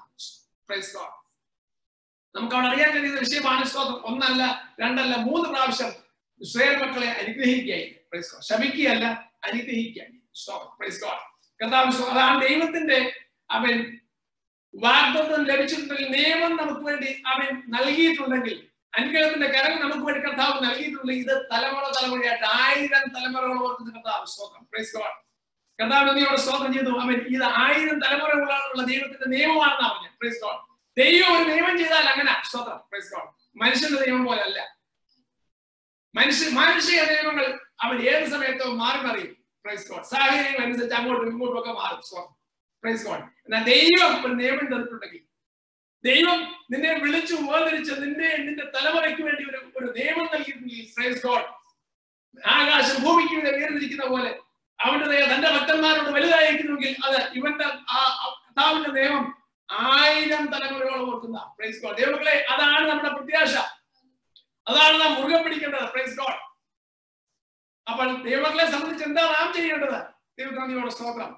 നമുക്ക് അവിടെ അറിയാൻ കഴിയുന്ന വിഷയമാണ് സ്തോത്രം ഒന്നല്ല രണ്ടല്ല മൂന്ന് പ്രാവശ്യം ഇസ്രയേൽ മക്കളെ അനുഗ്രഹിക്കുകയായി ശപിക്കുകയല്ല അനുഗ്രഹിക്കുകയാണ് കർത്താവ് അതാണ് ദൈവത്തിന്റെ അവൻ വാഗ്ദത്വം ലഭിച്ചിട്ടുണ്ടെങ്കിൽ നിയമം നമുക്ക് വേണ്ടി അവൻ നൽകിയിട്ടുണ്ടെങ്കിൽ അനുഗ്രഹത്തിന്റെ കരം നമുക്ക് വേണ്ടി കർത്താവ് നൽകിയിട്ടുണ്ടെങ്കിൽ ഇത് തലമുറ തലമുറയായിട്ട് ആയിരം തലമുറകൾ ഓർക്കുന്ന കർത്താവ് സ്തോത്രം പ്രൈസ് ഗോഡ് കർത്താവ് നീയോട് സ്തോത്രം ചെയ്തു അവൻ ഇത് ആയിരം തലമുറകളുള്ള ദൈവത്തിന്റെ നിയമമാണെന്ന് പറഞ്ഞു പ്രൈസ് ഗോഡ് ദൈവം ഒരു നിയമം ചെയ്താൽ അങ്ങനെ സ്തോത്രം പ്രൈസ് ഗോഡ് മനുഷ്യന്റെ നിയമം പോലെ അല്ല മനുഷ്യ മാനുഷിക നിയമങ്ങൾ അവൻ ഏത് സമയത്തും മാറി മറിയും പ്രൈസ് ഗോഡ് സാഹചര്യങ്ങൾ അനുസരിച്ച് അങ്ങോട്ടും ഇങ്ങോട്ടും ഒക്കെ മാറും പ്രൈസ് ഗോഡ് എന്നാൽ ദൈവം ഒരു നിയമം തന്നിട്ടുണ്ടെങ്കിൽ ദൈവം നിന്നെ വിളിച്ചു വേർതിരിച്ച് നിന്റെ നിന്റെ തലമുറയ്ക്ക് വേണ്ടി ഒരു ഒരു നിയമം നൽകിയിട്ടുണ്ടെങ്കിൽ പ്രൈസ് ഗോഡ് ആകാശം ഭൂമിക്ക് വേണ്ടി വേർതിരിക്കുന്ന പോലെ അവന്റെ ദൈവം തന്റെ ഭക്തന്മാരോട് വലുതായിരിക്കുന്നുവെങ്കിൽ അത് ഇവന്റെ ആ കർത്താവിന്റെ നിയമം ആയിരം തലമുറയോളം ഓർക്കുന്ന പ്രൈസ് ഗോഡ് ദൈവങ്ങളെ അതാണ് നമ്മുടെ പ്രത്യാശ അതാണ് നാം മുറുകെ പിടിക്കേണ്ടത് പ്രൈസ് ഗോഡ് അപ്പോൾ ദൈവങ്ങളെ സംബന്ധിച്ച് എന്താണ് നാം ചെയ്യേണ്ടത് ദൈവത്തിനോട് സ്തോത്രം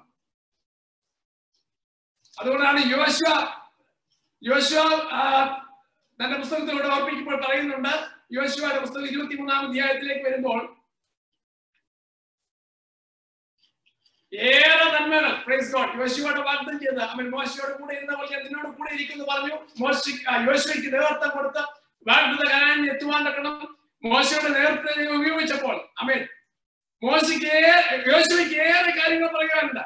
അതുകൊണ്ടാണ് യോശ യോശ തന്റെ പുസ്തകത്തിലൂടെ ഓർപ്പിക്കുമ്പോൾ പറയുന്നുണ്ട് യോശുവയുടെ പുസ്തകം ഇരുപത്തിമൂന്നാം അധ്യായത്തിലേക്ക് വരുമ്പോൾ ഏറെ നന്മകൾ പ്രൈസ് ഗോഡ് യോശുവയുടെ വാഗ്ദം ചെയ്ത് അവൻ മോശയോട് കൂടെ ഇരുന്ന പോലെ ഞാൻ നിന്നോട് കൂടെ ഇരിക്കുന്നു പറഞ്ഞു മോശ യോശുവയ്ക്ക് നേതൃത്വം കൊടുത്ത് വാഗ്ദത്ത കനാൻ എത്തുവാൻ തക്കണം മോശയുടെ നേതൃത്വം ഉപയോഗിച്ചപ്പോൾ അമേൻ മോശയ്ക്ക് യോശുവയ്ക്ക് ഏറെ കാര്യങ്ങൾ പറയുവാനുണ്ട്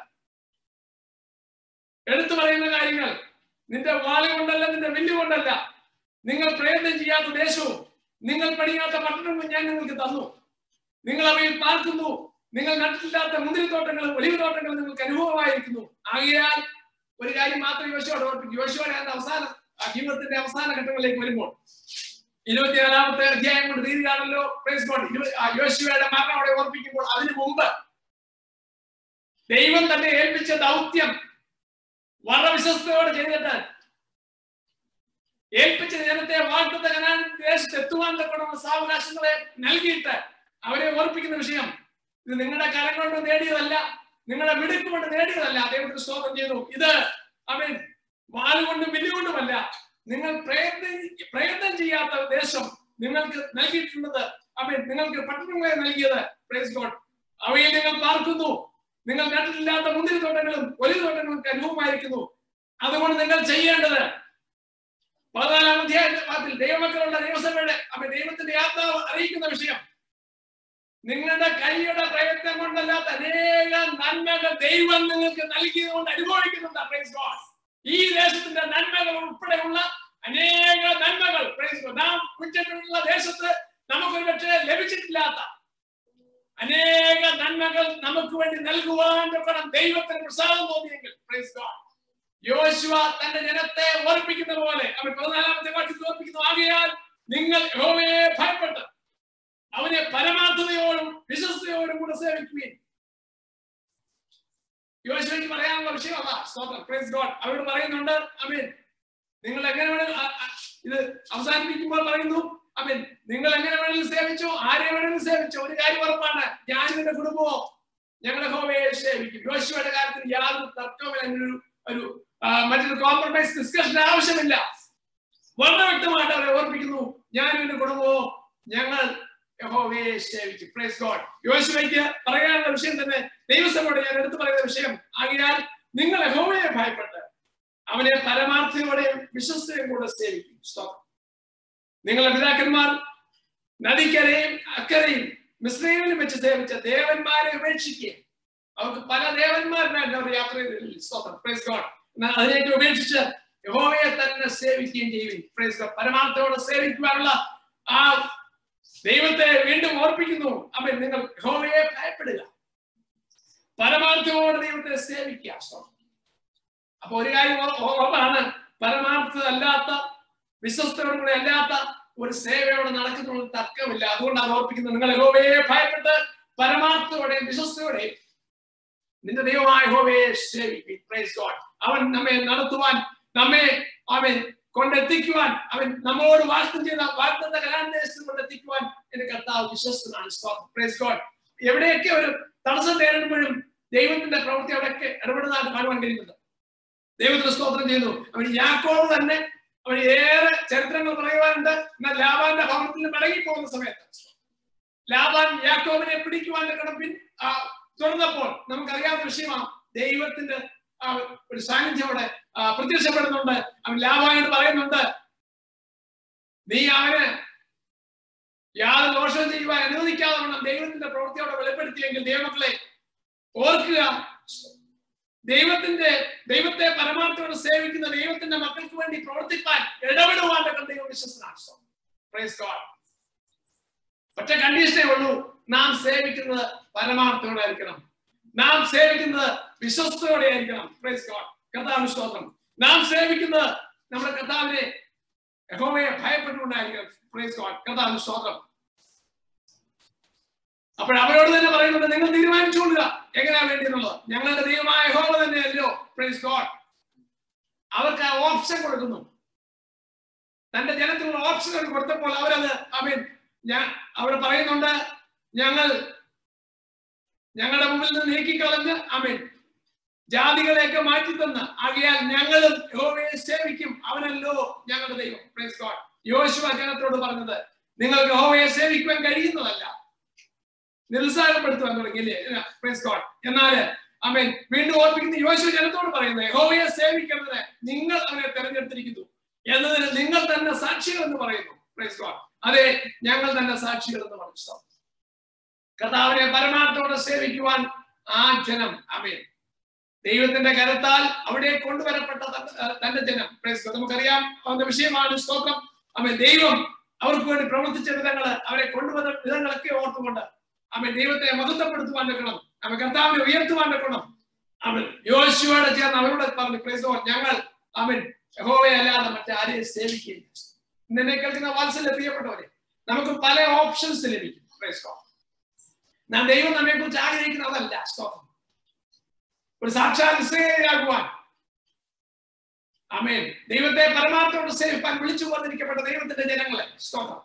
എടുത്തു പറയുന്ന കാര്യങ്ങൾ നിന്റെ വാല് കൊണ്ടല്ല നിന്റെ വില്ല് കൊണ്ടല്ല നിങ്ങൾ പ്രയത്നം ചെയ്യാത്ത ദേശവും നിങ്ങൾ പണിയാത്ത പട്ടണവും ഞാൻ നിങ്ങൾക്ക് തന്നു നിങ്ങൾ അവയിൽ പാർക്കുന്നു നിങ്ങൾ നട്ടില്ലാത്ത മുന്തിരിത്തോട്ടങ്ങളും ഒലിവ് തോട്ടങ്ങളും നിങ്ങൾക്ക് അനുഭവമായിരിക്കുന്നു ആകയാൽ ഒരു കാര്യം മാത്രം യോശുവോട് ഓർപ്പിക്കും യോശുവയുടെ അവസാന ജീവിതത്തിന്റെ അവസാന ഘട്ടങ്ങളിലേക്ക് വരുമ്പോൾ ഇരുപത്തിനാലാമത്തെ അധ്യായം കൊണ്ട് തീരുകയാണല്ലോ പ്രൈസ് ഗോഡ് യോശുവയുടെ മരണം അവിടെ ഓർപ്പിക്കുമ്പോൾ അതിനു മുമ്പ് ദൈവം തന്നെ ഏൽപ്പിച്ച ദൗത്യം വളരെ വിശ്വസ്തയോടെ ചെയ്തിട്ട് ഏൽപ്പിച്ച ജനത്തെ വാഗ്ദത്ത കനാൻ ദേശത്ത് എത്തുവാൻ തക്കണമുള്ള സാവകാശങ്ങളെ നൽകിയിട്ട് അവരെ ഓർപ്പിക്കുന്ന വിഷയം ഇത് നിങ്ങളുടെ കരം കൊണ്ട് നേടിയതല്ല നിങ്ങളുടെ മിടുക്ക് കൊണ്ട് നേടിയതല്ല ദൈവത്തിന് സ്തോത്രം ചെയ്തു ഇത് അവൻ വാലുകൊണ്ടും വില്ലുകൊണ്ടുമല്ല നിങ്ങൾ പ്രയത്നം പ്രയത്നം ചെയ്യാത്ത ദേശം നിങ്ങൾക്ക് നൽകിയിട്ടുള്ളത് അവൻ നിങ്ങൾക്ക് പട്ടണങ്ങളെ നൽകിയത് പ്രൈസ് ഗോഡ് അവയിൽ നിങ്ങൾ പാർക്കുന്നു നിങ്ങൾ നട്ടിട്ടില്ലാത്ത മുന്തിരി തോട്ടങ്ങളും ഒലിവ് തോട്ടങ്ങളും അനുഭവമായിരിക്കുന്നു അതുകൊണ്ട് നിങ്ങൾ ചെയ്യേണ്ടത് പതിനാലാം അധ്യായത്തിൽ ദൈവമക്കളുള്ള ദൈവസഭയുടെ അവൻ ദൈവത്തിന്റെ ആത്മാവ് അറിയിക്കുന്ന വിഷയം നിങ്ങളുടെ കൈയുടെ പ്രയത്നം കൊണ്ടല്ലാത്ത അനേക നന്മകൾ ദൈവം നിങ്ങൾക്ക് നൽകിയത് കൊണ്ട് അനുഭവിക്കുന്നുണ്ട് പ്രൈസ് ഗോഡ് ഈ ദേശത്തിന്റെ നന്മകൾ ഉൾപ്പെടെയുള്ള അനേക നന്മകൾ പ്രൈസ് ഗോഡ് നാം കുറ്റത്തിലുള്ള ദേശത്ത് നമുക്കൊരു പക്ഷേ ലഭിച്ചിട്ടില്ലാത്ത അനേക നന്മകൾ നമുക്ക് വേണ്ടി നൽകുവാൻ വേണം ദൈവത്തിന് പ്രസാദം തോന്നിയെങ്കിൽ പ്രൈസ് ഗോഡ് യോശുവ തന്റെ ജനത്തെ ഓർപ്പിക്കുന്ന പോലെ അവൻ പതിനാലാമത്തെ വാക്യത്തിൽ ഓർപ്പിക്കുന്നു ആകയാൽ നിങ്ങൾ യഹോവയെ ഭയപ്പെട്ട് അവനെ പരമാർത്ഥതയോടും വിശ്വസ്തയോടും കൂടെ സേവിക്കുകയും യോശുവയ്ക്ക് പറയാനുള്ള വിഷയം അതാ സ്തോത്രം പ്രൈസ് ഗോഡ് അവരോട് പറയുന്നുണ്ട് അമീൻ നിങ്ങൾ എങ്ങനെ വേണമെങ്കിലും അ- അ- ഇത് അവസാനിപ്പിക്കുമ്പോൾ പറയുന്നു അമീൻ നിങ്ങൾ എങ്ങനെ വേണമെങ്കിലും സേവിച്ചോ ആരെ വേണമെങ്കിലും സേവിച്ചോ ഒരു കാര്യം ഉറപ്പാണ് ഞാൻ എന്റെ കുടുംബമോ ഞങ്ങളുടെ ഹോവയെ സേവിക്കും യോശുവയുടെ കാര്യത്തിൽ യാതൊരു തർക്കവുമില്ല അങ്ങനെ ഒരു ഒരു ആ, മറ്റൊരു കോംപ്രമൈസ് ഡിസ്കഷൻ ആവശ്യമില്ല വളരെ വ്യക്തമായിട്ട് അവരെ ഓർപ്പിക്കുന്നു ഞാനും എന്റെ കുടുംബമോ ഞങ്ങൾ യഹോവയെ സേവിക്കും പ്രൈസ് ഗോഡ് യോശുവയ്ക്ക് പറയാനുള്ള വിഷയം തന്നെ ദൈവസഭയോട് ഞാൻ എടുത്തു പറയുന്ന വിഷയം ആകിയാൽ നിങ്ങൾ യഹോവയെ ഭയപ്പെട്ട് അവനെ പരമാർത്ഥയോടെയും വിശ്വസ്തയും കൂടെ സേവിക്കും സ്തോത്രം നിങ്ങളുടെ പിതാക്കന്മാർ നദിക്കരയും അക്കരയും മിശ്രയിലും വെച്ച് സേവിച്ച ദേവന്മാരെ ഉപേക്ഷിക്കുകയും അവർക്ക് പല ദേവന്മാരുമായിട്ട് അവർ യാത്ര ചെയ്തില്ല സ്തോത്രം പ്രൈസ് ഗോഡ് എന്നാൽ അതിലേക്ക് ഉപേക്ഷിച്ച് യഹോവയെ തന്നെ സേവിക്കുകയും ചെയ്യും പ്രൈസ് ഗോഡ് പരമാർത്ഥയോടെ സേവിക്കുവാനുള്ള ആ ദൈവത്തെ വീണ്ടും ഓർപ്പിക്കുന്നു അവൻ നിങ്ങൾ യഹോവയെ ഭയപ്പെടുക പരമാർത്ഥയോടെ ദൈവത്തെ സേവിക്കുക സ്തോത്രം. അപ്പൊ ഒരു കാര്യം ഉറ- ഉറപ്പാണ് പരമാർത്ഥ അല്ലാത്ത വിശ്വസ്തയോടുകൂടെ അല്ലാത്ത ഒരു സേവയോടെ നടക്കുന്ന തർക്കമില്ല അതുകൊണ്ട് അത് ഓർപ്പിക്കുന്നത് നിങ്ങൾ യഹോവയെ ഭയപ്പെട്ട് പരമാർത്ഥയോടെയും വിശ്വസ്തയോടെയും നിന്റെ ദൈവമായ യഹോവയെ സേവിക്കും പ്രൈസ് ഗോഡ് അവൻ നമ്മെ നടത്തുവാൻ നമ്മെ അവൻ കൊണ്ടെത്തിക്കുവാൻ അവൻ നമ്മോട് വാഗ്ദം ചെയ്ത വാഗ്ദത്ത കലാന്തേശത്തിൽ കൊണ്ടെത്തിക്കുവാൻ എന്റെ കർത്താവ് വിശ്വസ്തനാണ് പ്രൈസ് ഗോഡ് എവിടെയൊക്കെ ഒരു തടസ്സം നേരിടുമ്പോഴും ദൈവത്തിന്റെ പ്രവൃത്തി അവിടെയൊക്കെ ഇടപെടുന്നതായിട്ട് കാണുവാൻ കഴിയുന്നുണ്ട് ദൈവത്തിന് സ്തോത്രം ചെയ്യുന്നു അവൻ യാക്കോബ് തന്നെ അവൻ ഏറെ ചരിത്രങ്ങൾ പറയുവാനുണ്ട് എന്നാൽ ലാബാന്റെ ഭവനത്തിൽ നിന്ന് മടങ്ങി പോകുന്ന സമയത്ത് ലാബാൻ യാക്കോബിനെ പിടിക്കുവാൻ കടപ്പിൽ ആ, തുറന്നപ്പോൾ നമുക്കറിയാവുന്ന വിഷയമാണ് ദൈവത്തിന്റെ ആ, ഒരു സാന്നിധ്യം അവിടെ ആ, പ്രത്യക്ഷപ്പെടുന്നുണ്ട് അവൻ ലാബാനോട് പറയുന്നുണ്ട് നീ അവന് യാതൊരു ദോഷവും ചെയ്യുവാൻ അനുവദിക്കാതെ വേണം ദൈവത്തിന്റെ പ്രവൃത്തിയോടെ വെളിപ്പെടുത്തിയെങ്കിൽ ദൈവമക്കളെ ഓർക്കുക ദൈവത്തിന്റെ ദൈവത്തെ പരമാർത്ഥയോടെ സേവിക്കുന്ന ദൈവത്തിന്റെ മക്കൾക്ക് വേണ്ടി പ്രവർത്തിപ്പാൻ ഇടപെടുവാൻ ദൈവം വിശ്വസനാണ് Praise God. ഒറ്റ കണ്ടീഷനേ ഉള്ളൂ നാം സേവിക്കുന്നത് പരമാർത്ഥയോടെ ആയിരിക്കണം നാം സേവിക്കുന്നത് വിശ്വസ്തയോടെ ആയിരിക്കണം പ്രൈസ് ഗോഡ് കർത്താവിന് സ്തോത്രം നാം സേവിക്കുന്നത് നമ്മുടെ കർത്താവിനെ യഹോവയെ ഭയപ്പെട്ടുകൊണ്ടായിരിക്കണം പ്രൈസ് ഗോഡ് കർത്താവിന് സ്തോത്രം അപ്പോൾ അവരോട് തന്നെ പറയുന്നുണ്ട് നിങ്ങൾ തീരുമാനിച്ചുകൊള്ളുക എങ്ങനെയാ വേണ്ടിയെന്നുള്ളത് ഞങ്ങളുടെ ദൈവമായ യഹോവ തന്നെയല്ലോ പ്രൈസ് ഗോഡ് അവർക്ക് ആ ഓപ്ഷൻ കൊടുക്കുന്നു തന്റെ ജനത്തിനുള്ള ഓപ്ഷനുകൾ കൊടുത്തപ്പോൾ അവരത് അവൻ ഞാൻ അവിടെ പറയുന്നുണ്ട് ഞങ്ങൾ ഞങ്ങളുടെ മുമ്പിൽ നിന്ന് നീക്കിക്കളഞ്ഞ് അമീൻ ജാതികളെയൊക്കെ മാറ്റി തന്ന് ആകയാൽ ഞങ്ങളും യഹോവയെ സേവിക്കും അവനല്ലോ ഞങ്ങളുടെ ദൈവം പ്രൈസ് ഗോഡ് യോശുവ ജനത്തോട് പറഞ്ഞത് നിങ്ങൾക്ക് യഹോവയെ സേവിക്കുവാൻ കഴിയുന്നതല്ല നിരുത്സാഹപ്പെടുത്തുവാൻ തുടങ്ങിയില്ലേ പ്രൈസ് ഗോഡ് എന്നാല് അമേൻ വീണ്ടും ഓർപ്പിക്കുന്ന യോശുവ ജനത്തോട് പറയുന്നത് യഹോവയെ സേവിക്കുന്നതിന് നിങ്ങൾ അവനെ തെരഞ്ഞെടുത്തിരിക്കുന്നു എന്നതിന് നിങ്ങൾ തന്നെ സാക്ഷികൾ എന്ന് പറയുന്നു പ്രൈസ് ഗോഡ് അതെ ഞങ്ങൾ തന്നെ സാക്ഷികൾ എന്ന് പറഞ്ഞു കർത്താവിനെ പരമാർത്ഥത്തോടെ സേവിക്കുവാൻ ആ ജനം അമേൻ ദൈവത്തിന്റെ കരത്താൽ അവിടെ കൊണ്ടുവരപ്പെട്ട തന്റെ- ഏർ തന്റെ ജനം പ്രൈസ് ഗോഡ് നമുക്കറിയാം അവന്റെ വിഷയമാണ് സ്തോത്രം അമേൻ ദൈവം അവർക്ക് വേണ്ടി പ്രവർത്തിച്ച വിധങ്ങള് അവരെ കൊണ്ടുവന്ന വിധങ്ങളൊക്കെ ഓർത്തുകൊണ്ട് അവൻ ദൈവത്തെ മഹത്വപ്പെടുത്തുവാൻ വെക്കണം അവൻ കർത്താവിനെ ഉയർത്തുവാൻ വെക്കണം അവൻ യോശുവോടെ ചേർന്ന് അവരോട് പറഞ്ഞു പ്രൈസ് ഗോഡ് ഞങ്ങൾ അവൻ യഹോവയെ അല്ലാതെ മറ്റാരെയും സേവിക്കില്ല ഇന്നെ കേൾക്കുന്ന വാത്സല്യ പ്രിയപ്പെട്ടവരെ നമുക്ക് പല ഓപ്ഷൻസ് ലഭിക്കും പ്രൈസ് ഗോഡ് നാം ദൈവം നമ്മെ കുറിച്ച് ആഗ്രഹിക്കുന്നതല്ല സ്തോത്രം ഒരു സാക്ഷാൽ ഇസ്രയേലാകുവാൻ അമേൻ ദൈവത്തെ പരമാർത്ഥത്തോട് സേവിപ്പാൻ വിളിച്ചു വന്നിരിക്കപ്പെട്ട ദൈവത്തിന്റെ ജനങ്ങളെ സ്തോത്രം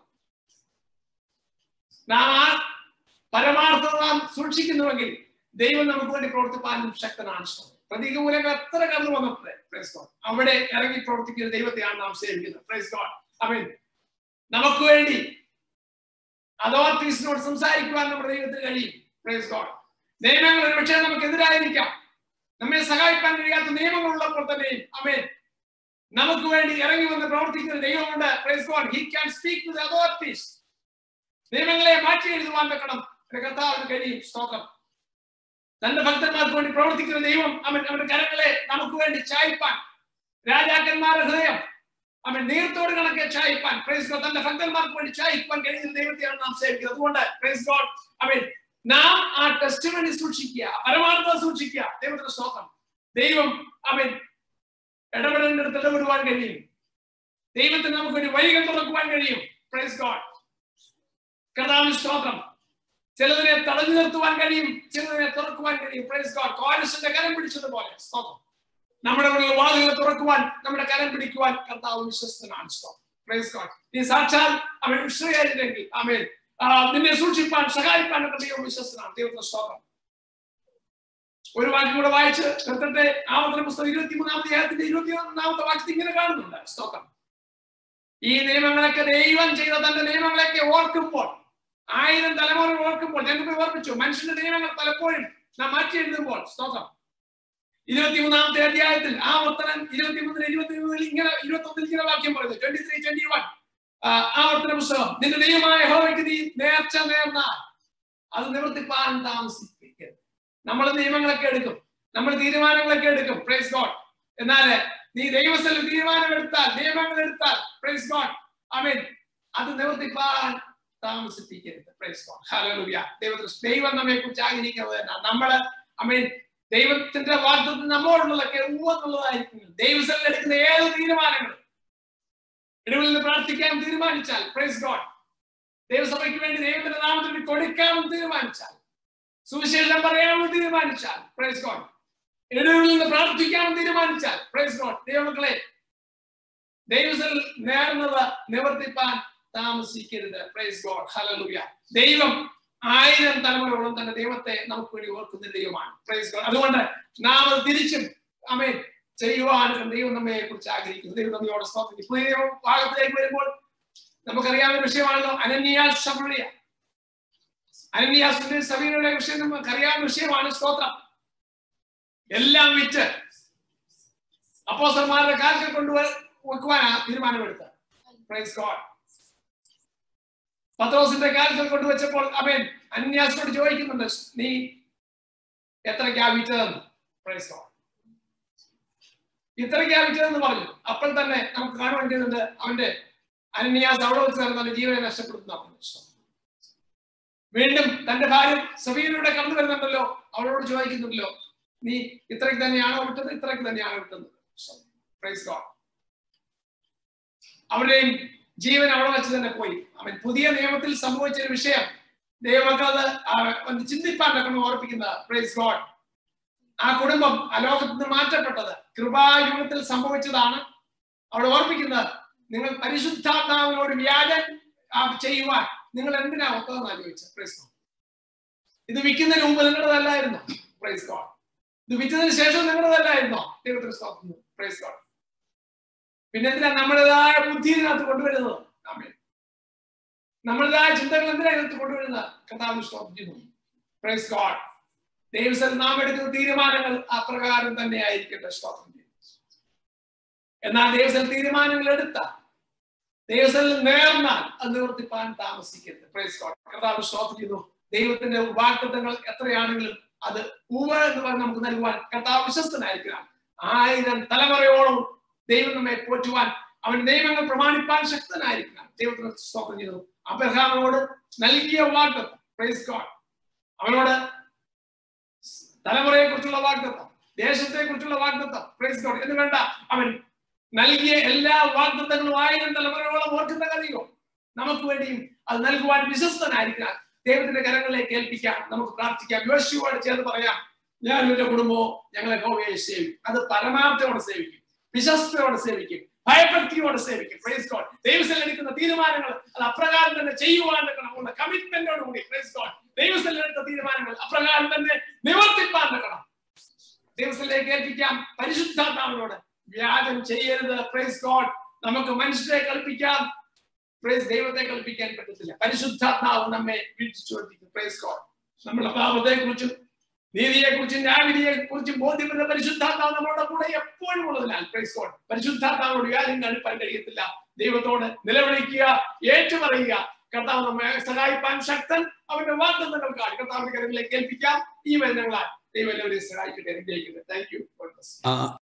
നാം ആ പരമാർത്ഥത നാം സൂക്ഷിക്കുന്നുവെങ്കിൽ ദൈവം നമുക്ക് വേണ്ടി പ്രവർത്തിപ്പാനും ശക്തനാണ് സ്തോത്രം പ്രതികൂലങ്ങൾ എത്ര കടന്നു വന്നപ്പോഴേ പ്രൈസ് ഗോഡ് അവിടെ ഇറങ്ങി പ്രവർത്തിക്കുന്ന ദൈവത്തെയാണ് നാം സേവിക്കുന്നത് പ്രൈസ് ഗോഡ് അമേൻ നമുക്ക് വേണ്ടി അതോറിറ്റീസിനോട് സംസാരിക്കുവാൻ നമ്മുടെ ദൈവത്തിന് കഴിയും പ്രൈസ് ഗോഡ് നിയമങ്ങൾ ഒരുപക്ഷെ നമുക്ക് എതിരായിരിക്കാം നമ്മെ സഹായിക്കാൻ കഴിയാത്ത നിയമങ്ങൾ ഉള്ളപ്പോൾ തന്നെയും അമേൻ നമുക്ക് വേണ്ടി ഇറങ്ങി വന്ന് പ്രവർത്തിക്കുന്ന ദൈവമുണ്ട് praise God he can speak to the authorities നിയമങ്ങളെ മാറ്റി എഴുതുവാൻ വെക്കണം എന്റെ കർത്താവിന് കഴിയും സ്തോത്രം തന്റെ ഭക്തന്മാർക്ക് വേണ്ടി പ്രവർത്തിക്കുന്ന ദൈവം അവൻ അവന്റെ കരങ്ങളെ നമുക്ക് വേണ്ടി ചായ്പാൻ രാജാക്കന്മാരുടെ ഹൃദയം അവൻ നീർത്തോട് കണക്കെ ചായ്പാൻ പ്രൈസ് ഗോഡ് തന്റെ ഭക്തന്മാർക്ക് വേണ്ടി ചായ്പാൻ കഴിയുന്ന ദൈവത്തെയാണ് നാം സേവിക്കുന്നത് അതുകൊണ്ട് പ്രൈസ് ഗോഡ് അവൻ നാം ആ ടെസ്റ്റ് വേണ്ടി സൂക്ഷിക്കുക പരമാർത്ഥത സൂക്ഷിക്കുക ദൈവത്തിന്റെ സ്തോത്രം ദൈവം അവൻ ഇടപെടേണ്ടിടത്ത് ഇടപെടുവാൻ കഴിയും ദൈവത്തിന് നമുക്ക് വേണ്ടി വഴികൾ തുറക്കുവാൻ കഴിയും പ്രൈസ് ഗോഡ് കഥാവിന് സ്തോത്രം ചിലതിനെ തടഞ്ഞു നിർത്തുവാൻ കഴിയും ചിലതിനെ തുറക്കുവാൻ കഴിയും പ്രൈസ് ഗോഡ് കോരസിന്റെ കരം പിടിച്ചതുപോലെ സ്തോത്രം നമ്മുടെ ഉള്ളിൽ വാതിലുകൾ തുറക്കുവാൻ നമ്മുടെ കരം പിടിക്കുവാൻ കർത്താവ് വിശ്വസ്തനാണ് സ്തോത്രം പ്രൈസ് ഗോഡ് നീ സാക്ഷാൽ അവൻ വിശ്വയായിരുന്നെങ്കിൽ അവൻ നിന്നെ സൂക്ഷിപ്പാൻ സഹായിപ്പാൻ ഒക്കെ ദൈവം വിശ്വസ്തനാണ് ദൈവത്തിന്റെ സ്തോത്രം ഒരു വാക്യം കൂടെ വായിച്ച് നിർത്തട്ടെ ആവർത്തന പുസ്തകം ഇരുപത്തി മൂന്നാമത്തെ അധ്യായത്തിന്റെ ഇരുപത്തി ഒന്നാമത്തെ വാക്യത്തിൽ ഇങ്ങനെ കാണുന്നുണ്ട് സ്തോത്രം ഈ നിയമങ്ങളൊക്കെ ദൈവം ചെയ്ത തന്റെ നിയമങ്ങളൊക്കെ ഓർക്കുമ്പോൾ ആയിരം തലമുറ ഓർക്കുമ്പോൾ ഞങ്ങൾക്ക് ഓർപ്പിച്ചു മനുഷ്യന്റെ നിയമങ്ങൾ പലപ്പോഴും നാം മാറ്റി എഴുതുമ്പോൾ സ്തോത്രം ഇരുപത്തിമൂന്നാമത്തെ അധ്യായത്തിൽ ആ വർത്തനം ഇരുപത്തിമൂന്നിന് ഇരുപത്തിമൂന്നിൽ ഇങ്ങനെ ഇരുപത്തി ഒന്നിൽ ഇങ്ങനെ വാക്യം പറയുന്നത് ട്വന്റി ത്രീ ട്വന്റി വൺ ആവർത്തന പുസ്തകം നിന്റെ ദൈവമായ ഹോവയ്ക്ക് നീ നേർച്ച നേർന്നാൽ അത് നിവർത്തിപ്പാൻ താമസിപ്പിക്കരുത് നമ്മൾ നിയമങ്ങളൊക്കെ എടുക്കും നമ്മൾ തീരുമാനങ്ങളൊക്കെ എടുക്കും പ്രൈസ് ഗോഡ് എന്നാൽ നീ ദൈവസ്ഥലിൽ തീരുമാനം എടുത്താൽ നിയമങ്ങൾ എടുത്താൽ പ്രൈസ് ഗോഡ് അമീൻ അത് നിവർത്തിപ്പാൻ താമസിപ്പിക്കരുത് പ്രൈസ് ഗോഡ് ഹല്ലേലൂയ ദൈവത്തിന് ദൈവം നമ്മെ കുറിച്ച് ആഗ്രഹിക്കുന്നത് തന്നെ നമ്മള് അമീൻ ദൈവത്തിന്റെ വാഗ്ദത്തിൽ നമ്മോടുള്ളതൊക്കെ ഉവ്വെന്നുള്ളതായിരിക്കും ദൈവസ്ഥലിൽ എടുക്കുന്ന ഏത് തീരുമാനങ്ങളും ഇടവിൽ നിന്ന് പ്രാർത്ഥിക്കാൻ തീരുമാനിച്ചാൽ പ്രൈസ് ഗോഡ് ദൈവസഭയ്ക്ക് വേണ്ടി ദൈവത്തിന്റെ നാമത്തിൽ വേണ്ടി കൊടുക്കാമെന്ന് തീരുമാനിച്ചാൽ സുവിശേഷം പറയാമെന്ന് തീരുമാനിച്ചാൽ പ്രൈസ് ഗോഡ് ഇടവിൽ നിന്ന് പ്രാർത്ഥിക്കാമെന്ന് തീരുമാനിച്ചാൽ പ്രൈസ് ഗോഡ് ദൈവമക്കളെ ദൈവത്തിൽ നേർന്നത് നിവർത്തിപ്പാൻ താമസിക്കരുത് പ്രൈസ് ഗോഡ് ഹലലുയ ദൈവം ആയിരം തലമുറയോളം തന്നെ ദൈവത്തെ നമുക്ക് വേണ്ടി ഓർക്കുന്ന ദൈവമാണ് പ്രൈസ് ഗോഡ് അതുകൊണ്ട് നാം അത് തിരിച്ചും അമേൻ ചെയ്യുവാനും ദൈവം നമ്മെ കുറിച്ച് ആഗ്രഹിക്കുന്നു ദൈവം നമ്മയോട് സ്തോത്രം പുതിയ ഭാഗത്തിലേക്ക് വരുമ്പോൾ നമുക്കറിയാവുന്ന വിഷയമാണല്ലോ അനന്യാസ് സഭയ അനന്യാസിന്റെ സഭയുടെ വിഷയം നമുക്ക് അറിയാവുന്ന വിഷയമാണ് സ്തോത്രം എല്ലാം വിറ്റ് അപ്പോസന്മാരുടെ കാലത്തിൽ കൊണ്ടുപോയി വെക്കുവാനാണ് തീരുമാനമെടുത്തത് പ്രൈസ് ഗോഡ് പത്രോസിന്റെ കാലത്തിൽ കൊണ്ടുവച്ചപ്പോൾ അവൻ അന്യാസോട് ചോദിക്കുന്നുണ്ട് നീ എത്രയ്ക്കാ വിറ്റതെന്ന് പ്രൈസ് ഗോഡ് ഇത്രയ്ക്കാ വിറ്റതെന്ന് പറഞ്ഞു അപ്പോൾ തന്നെ നമുക്ക് കാണുവാൻ ചെയ്യുന്നുണ്ട് അവന്റെ അനന്യാസ് അവിടെ വെച്ച് തന്നെ തന്റെ ജീവനെ നഷ്ടപ്പെടുത്തുന്ന വീണ്ടും തന്റെ ഭാര്യ സഫീനയുടെ കടന്നു വരുന്നുണ്ടല്ലോ അവളോട് ചോദിക്കുന്നുണ്ടല്ലോ നീ ഇത്രയ്ക്ക് തന്നെയാണോ വിട്ടത് ഇത്രയ്ക്ക് തന്നെയാണോ വിട്ടത് പ്രൈസ് ഗോഡ് അവരുടെയും ജീവൻ അവിടെ വെച്ച് തന്നെ പോയി അവൻ പുതിയ നിയമത്തിൽ സംഭവിച്ച ഒരു വിഷയം ദൈവമക്കൾ അത് ചിന്തിപ്പാൻ കൊണ്ട് ഓർപ്പിക്കുന്നത് പ്രൈസ് ഗോഡ് ആ കുടുംബം ആ ലോകത്ത് നിന്ന് മാറ്റപ്പെട്ടത് കൃപായുഗത്തിൽ സംഭവിച്ചതാണ് അവിടെ ഓർപ്പിക്കുന്നത് നിങ്ങൾ പരിശുദ്ധാത്മാവിനോട് വ്യാജൻ ചെയ്യുവാൻ നിങ്ങൾ എന്തിനാ ഒത്തതെന്നാണ് ചോദിച്ചത് പ്രൈസ് ഗോഡ് ഇത് വിൽക്കുന്നതിന് മുമ്പ് നിങ്ങളുടേതല്ലായിരുന്നോ പ്രൈസ് ഗോഡ് ഇത് വിറ്റതിന് ശേഷം നിങ്ങളുടേതല്ലായിരുന്നോ ദൈവത്തിന് സ്തോത്രം പ്രൈസ് ഗോഡ് പിന്നെ എന്തിനാ നമ്മുടേതായ ബുദ്ധി ഇതിനകത്ത് കൊണ്ടുവരുന്നത് ആമേൻ നമ്മുടേതായ ചിന്തകൾ എന്തിനാ ഇതിനകത്ത് കൊണ്ടുവരുന്നത് കഥാവിന് സ്തോത്രിക്കുന്നു പ്രൈസ് ഗോഡ് ദൈവത്തിൽ നാം എടുക്കുന്ന തീരുമാനങ്ങൾ അപ്രകാരം തന്നെ ആയിരിക്കട്ടെ സ്തോത്രം എന്നാൽ ദൈവത്തിൽ തീരുമാനങ്ങൾ എടുത്ത ദൈവത്തിൽ നേർന്നാൽ അത് നിവർത്തിപ്പാൻ താമസിക്കരുത് പ്രൈസ് ഗോഡ് കർത്താവ് സ്തോത്രിക്കുന്നു ദൈവത്തിന്റെ വാഗ്ദത്തങ്ങൾ എത്രയാണെങ്കിലും അത് ഉവ എന്ന് പറഞ്ഞ് നമുക്ക് നൽകുവാൻ കർത്താവ് വിശ്വസ്തനായിരിക്കണം ആയിരം തലമുറയോളം ദൈവം നമ്മെ പോറ്റുവാൻ അവൻ നിയമങ്ങൾ പ്രമാണിപ്പാൻ ശക്തനായിരിക്കണം ദൈവത്തിന് സ്തോത്രം ചെയ്തു അബ്രഹാമിനോട് നൽകിയ വാഗ്ദത്തം പ്രൈസ് ഗോഡ് അവനോട് തലമുറയെ കുറിച്ചുള്ള വാഗ്ദത്തം ദേശത്തെ കുറിച്ചുള്ള വാഗ്ദത്തം പ്രൈസ് ഗോഡ് എന്ന് വേണ്ട അവൻ നൽകിയ എല്ലാ വാഗ്ദത്തങ്ങളും ആയിരം തലമുറയോളം ഓർക്കുന്ന കഥയോ നമുക്ക് വേണ്ടിയും അത് നൽകുവാൻ വിശ്വസ്തനായിരിക്കാൻ ദൈവത്തിന്റെ കരങ്ങളിലേക്ക് ഏൽപ്പിക്കാം നമുക്ക് പ്രാർത്ഥിക്കാം യോശുവോട് ചേർന്ന് പറയാം ഞാൻ എന്റെ കുടുംബവും ഞങ്ങളെ ഹോവയെ സേവിക്കും അത് പരമാർത്ഥയോടെ സേവിക്കും വിശ്വസ്തയോടെ സേവിക്കും ഭയഭക്തിയോടെ സേവിക്കും പ്രൈസ് ഗോഡ് ദൈവസ്ഥൽ എടുക്കുന്ന തീരുമാനങ്ങൾ അത് അപ്രകാരം തന്നെ ചെയ്യുവാൻ ഉള്ള കമ്മിറ്റ്മെന്റോട് കൂടി പ്രൈസ് ഗോഡ് ദൈവസ്ഥൽ എടുത്ത തീരുമാനങ്ങൾ അപ്രകാരം തന്നെ നിവർത്തിപ്പാൻ നിൽക്കണം ദൈവസ്ഥലേക്ക് ഏൽപ്പിക്കാം പരിശുദ്ധാത്മാവിനോട് വ്യാജം ചെയ്യരുത് പ്രൈസ് ഗോഡ് നമുക്ക് മനുഷ്യരെ കളിപ്പിക്കാം പ്രൈസ് ദൈവത്തെ കളിപ്പിക്കാൻ പറ്റത്തില്ല പരിശുദ്ധാത്മാവ് നമ്മെ വീഴ്ച പ്രൈസ് ഗോഡ് നമ്മുടെ പാപത്തെ കുറിച്ചും നീതിയെ കുറിച്ചും ന്യായവിധിയെ കുറിച്ചും ബോധ്യപ്പെടുന്ന പരിശുദ്ധാത്മാവ് നമ്മുടെ കൂടെ എപ്പോഴും ഉള്ളതിനാൽ പ്രൈസ് ഗോഡ് പരിശുദ്ധാത്മാവോട് വ്യാജം കാണിപ്പാൻ കഴിയത്തില്ല ദൈവത്തോട് നിലവിളിക്കുക ഏറ്റുപറയുക കർത്താവ് നമ്മെ സഹായിപ്പാൻ ശക്തൻ അവന്റെ വാഗ്ദത്തങ്ങൾ കാണി കർത്താവിന്റെ കരങ്ങളിലേക്ക് ഏൽപ്പിക്കാം ഈ വചനങ്ങളാൽ ദൈവം എല്ലാവരെയും സഹായിക്കട്ടെ അനുഗ്രഹിക്കട്ടെ താങ്ക് യു ആ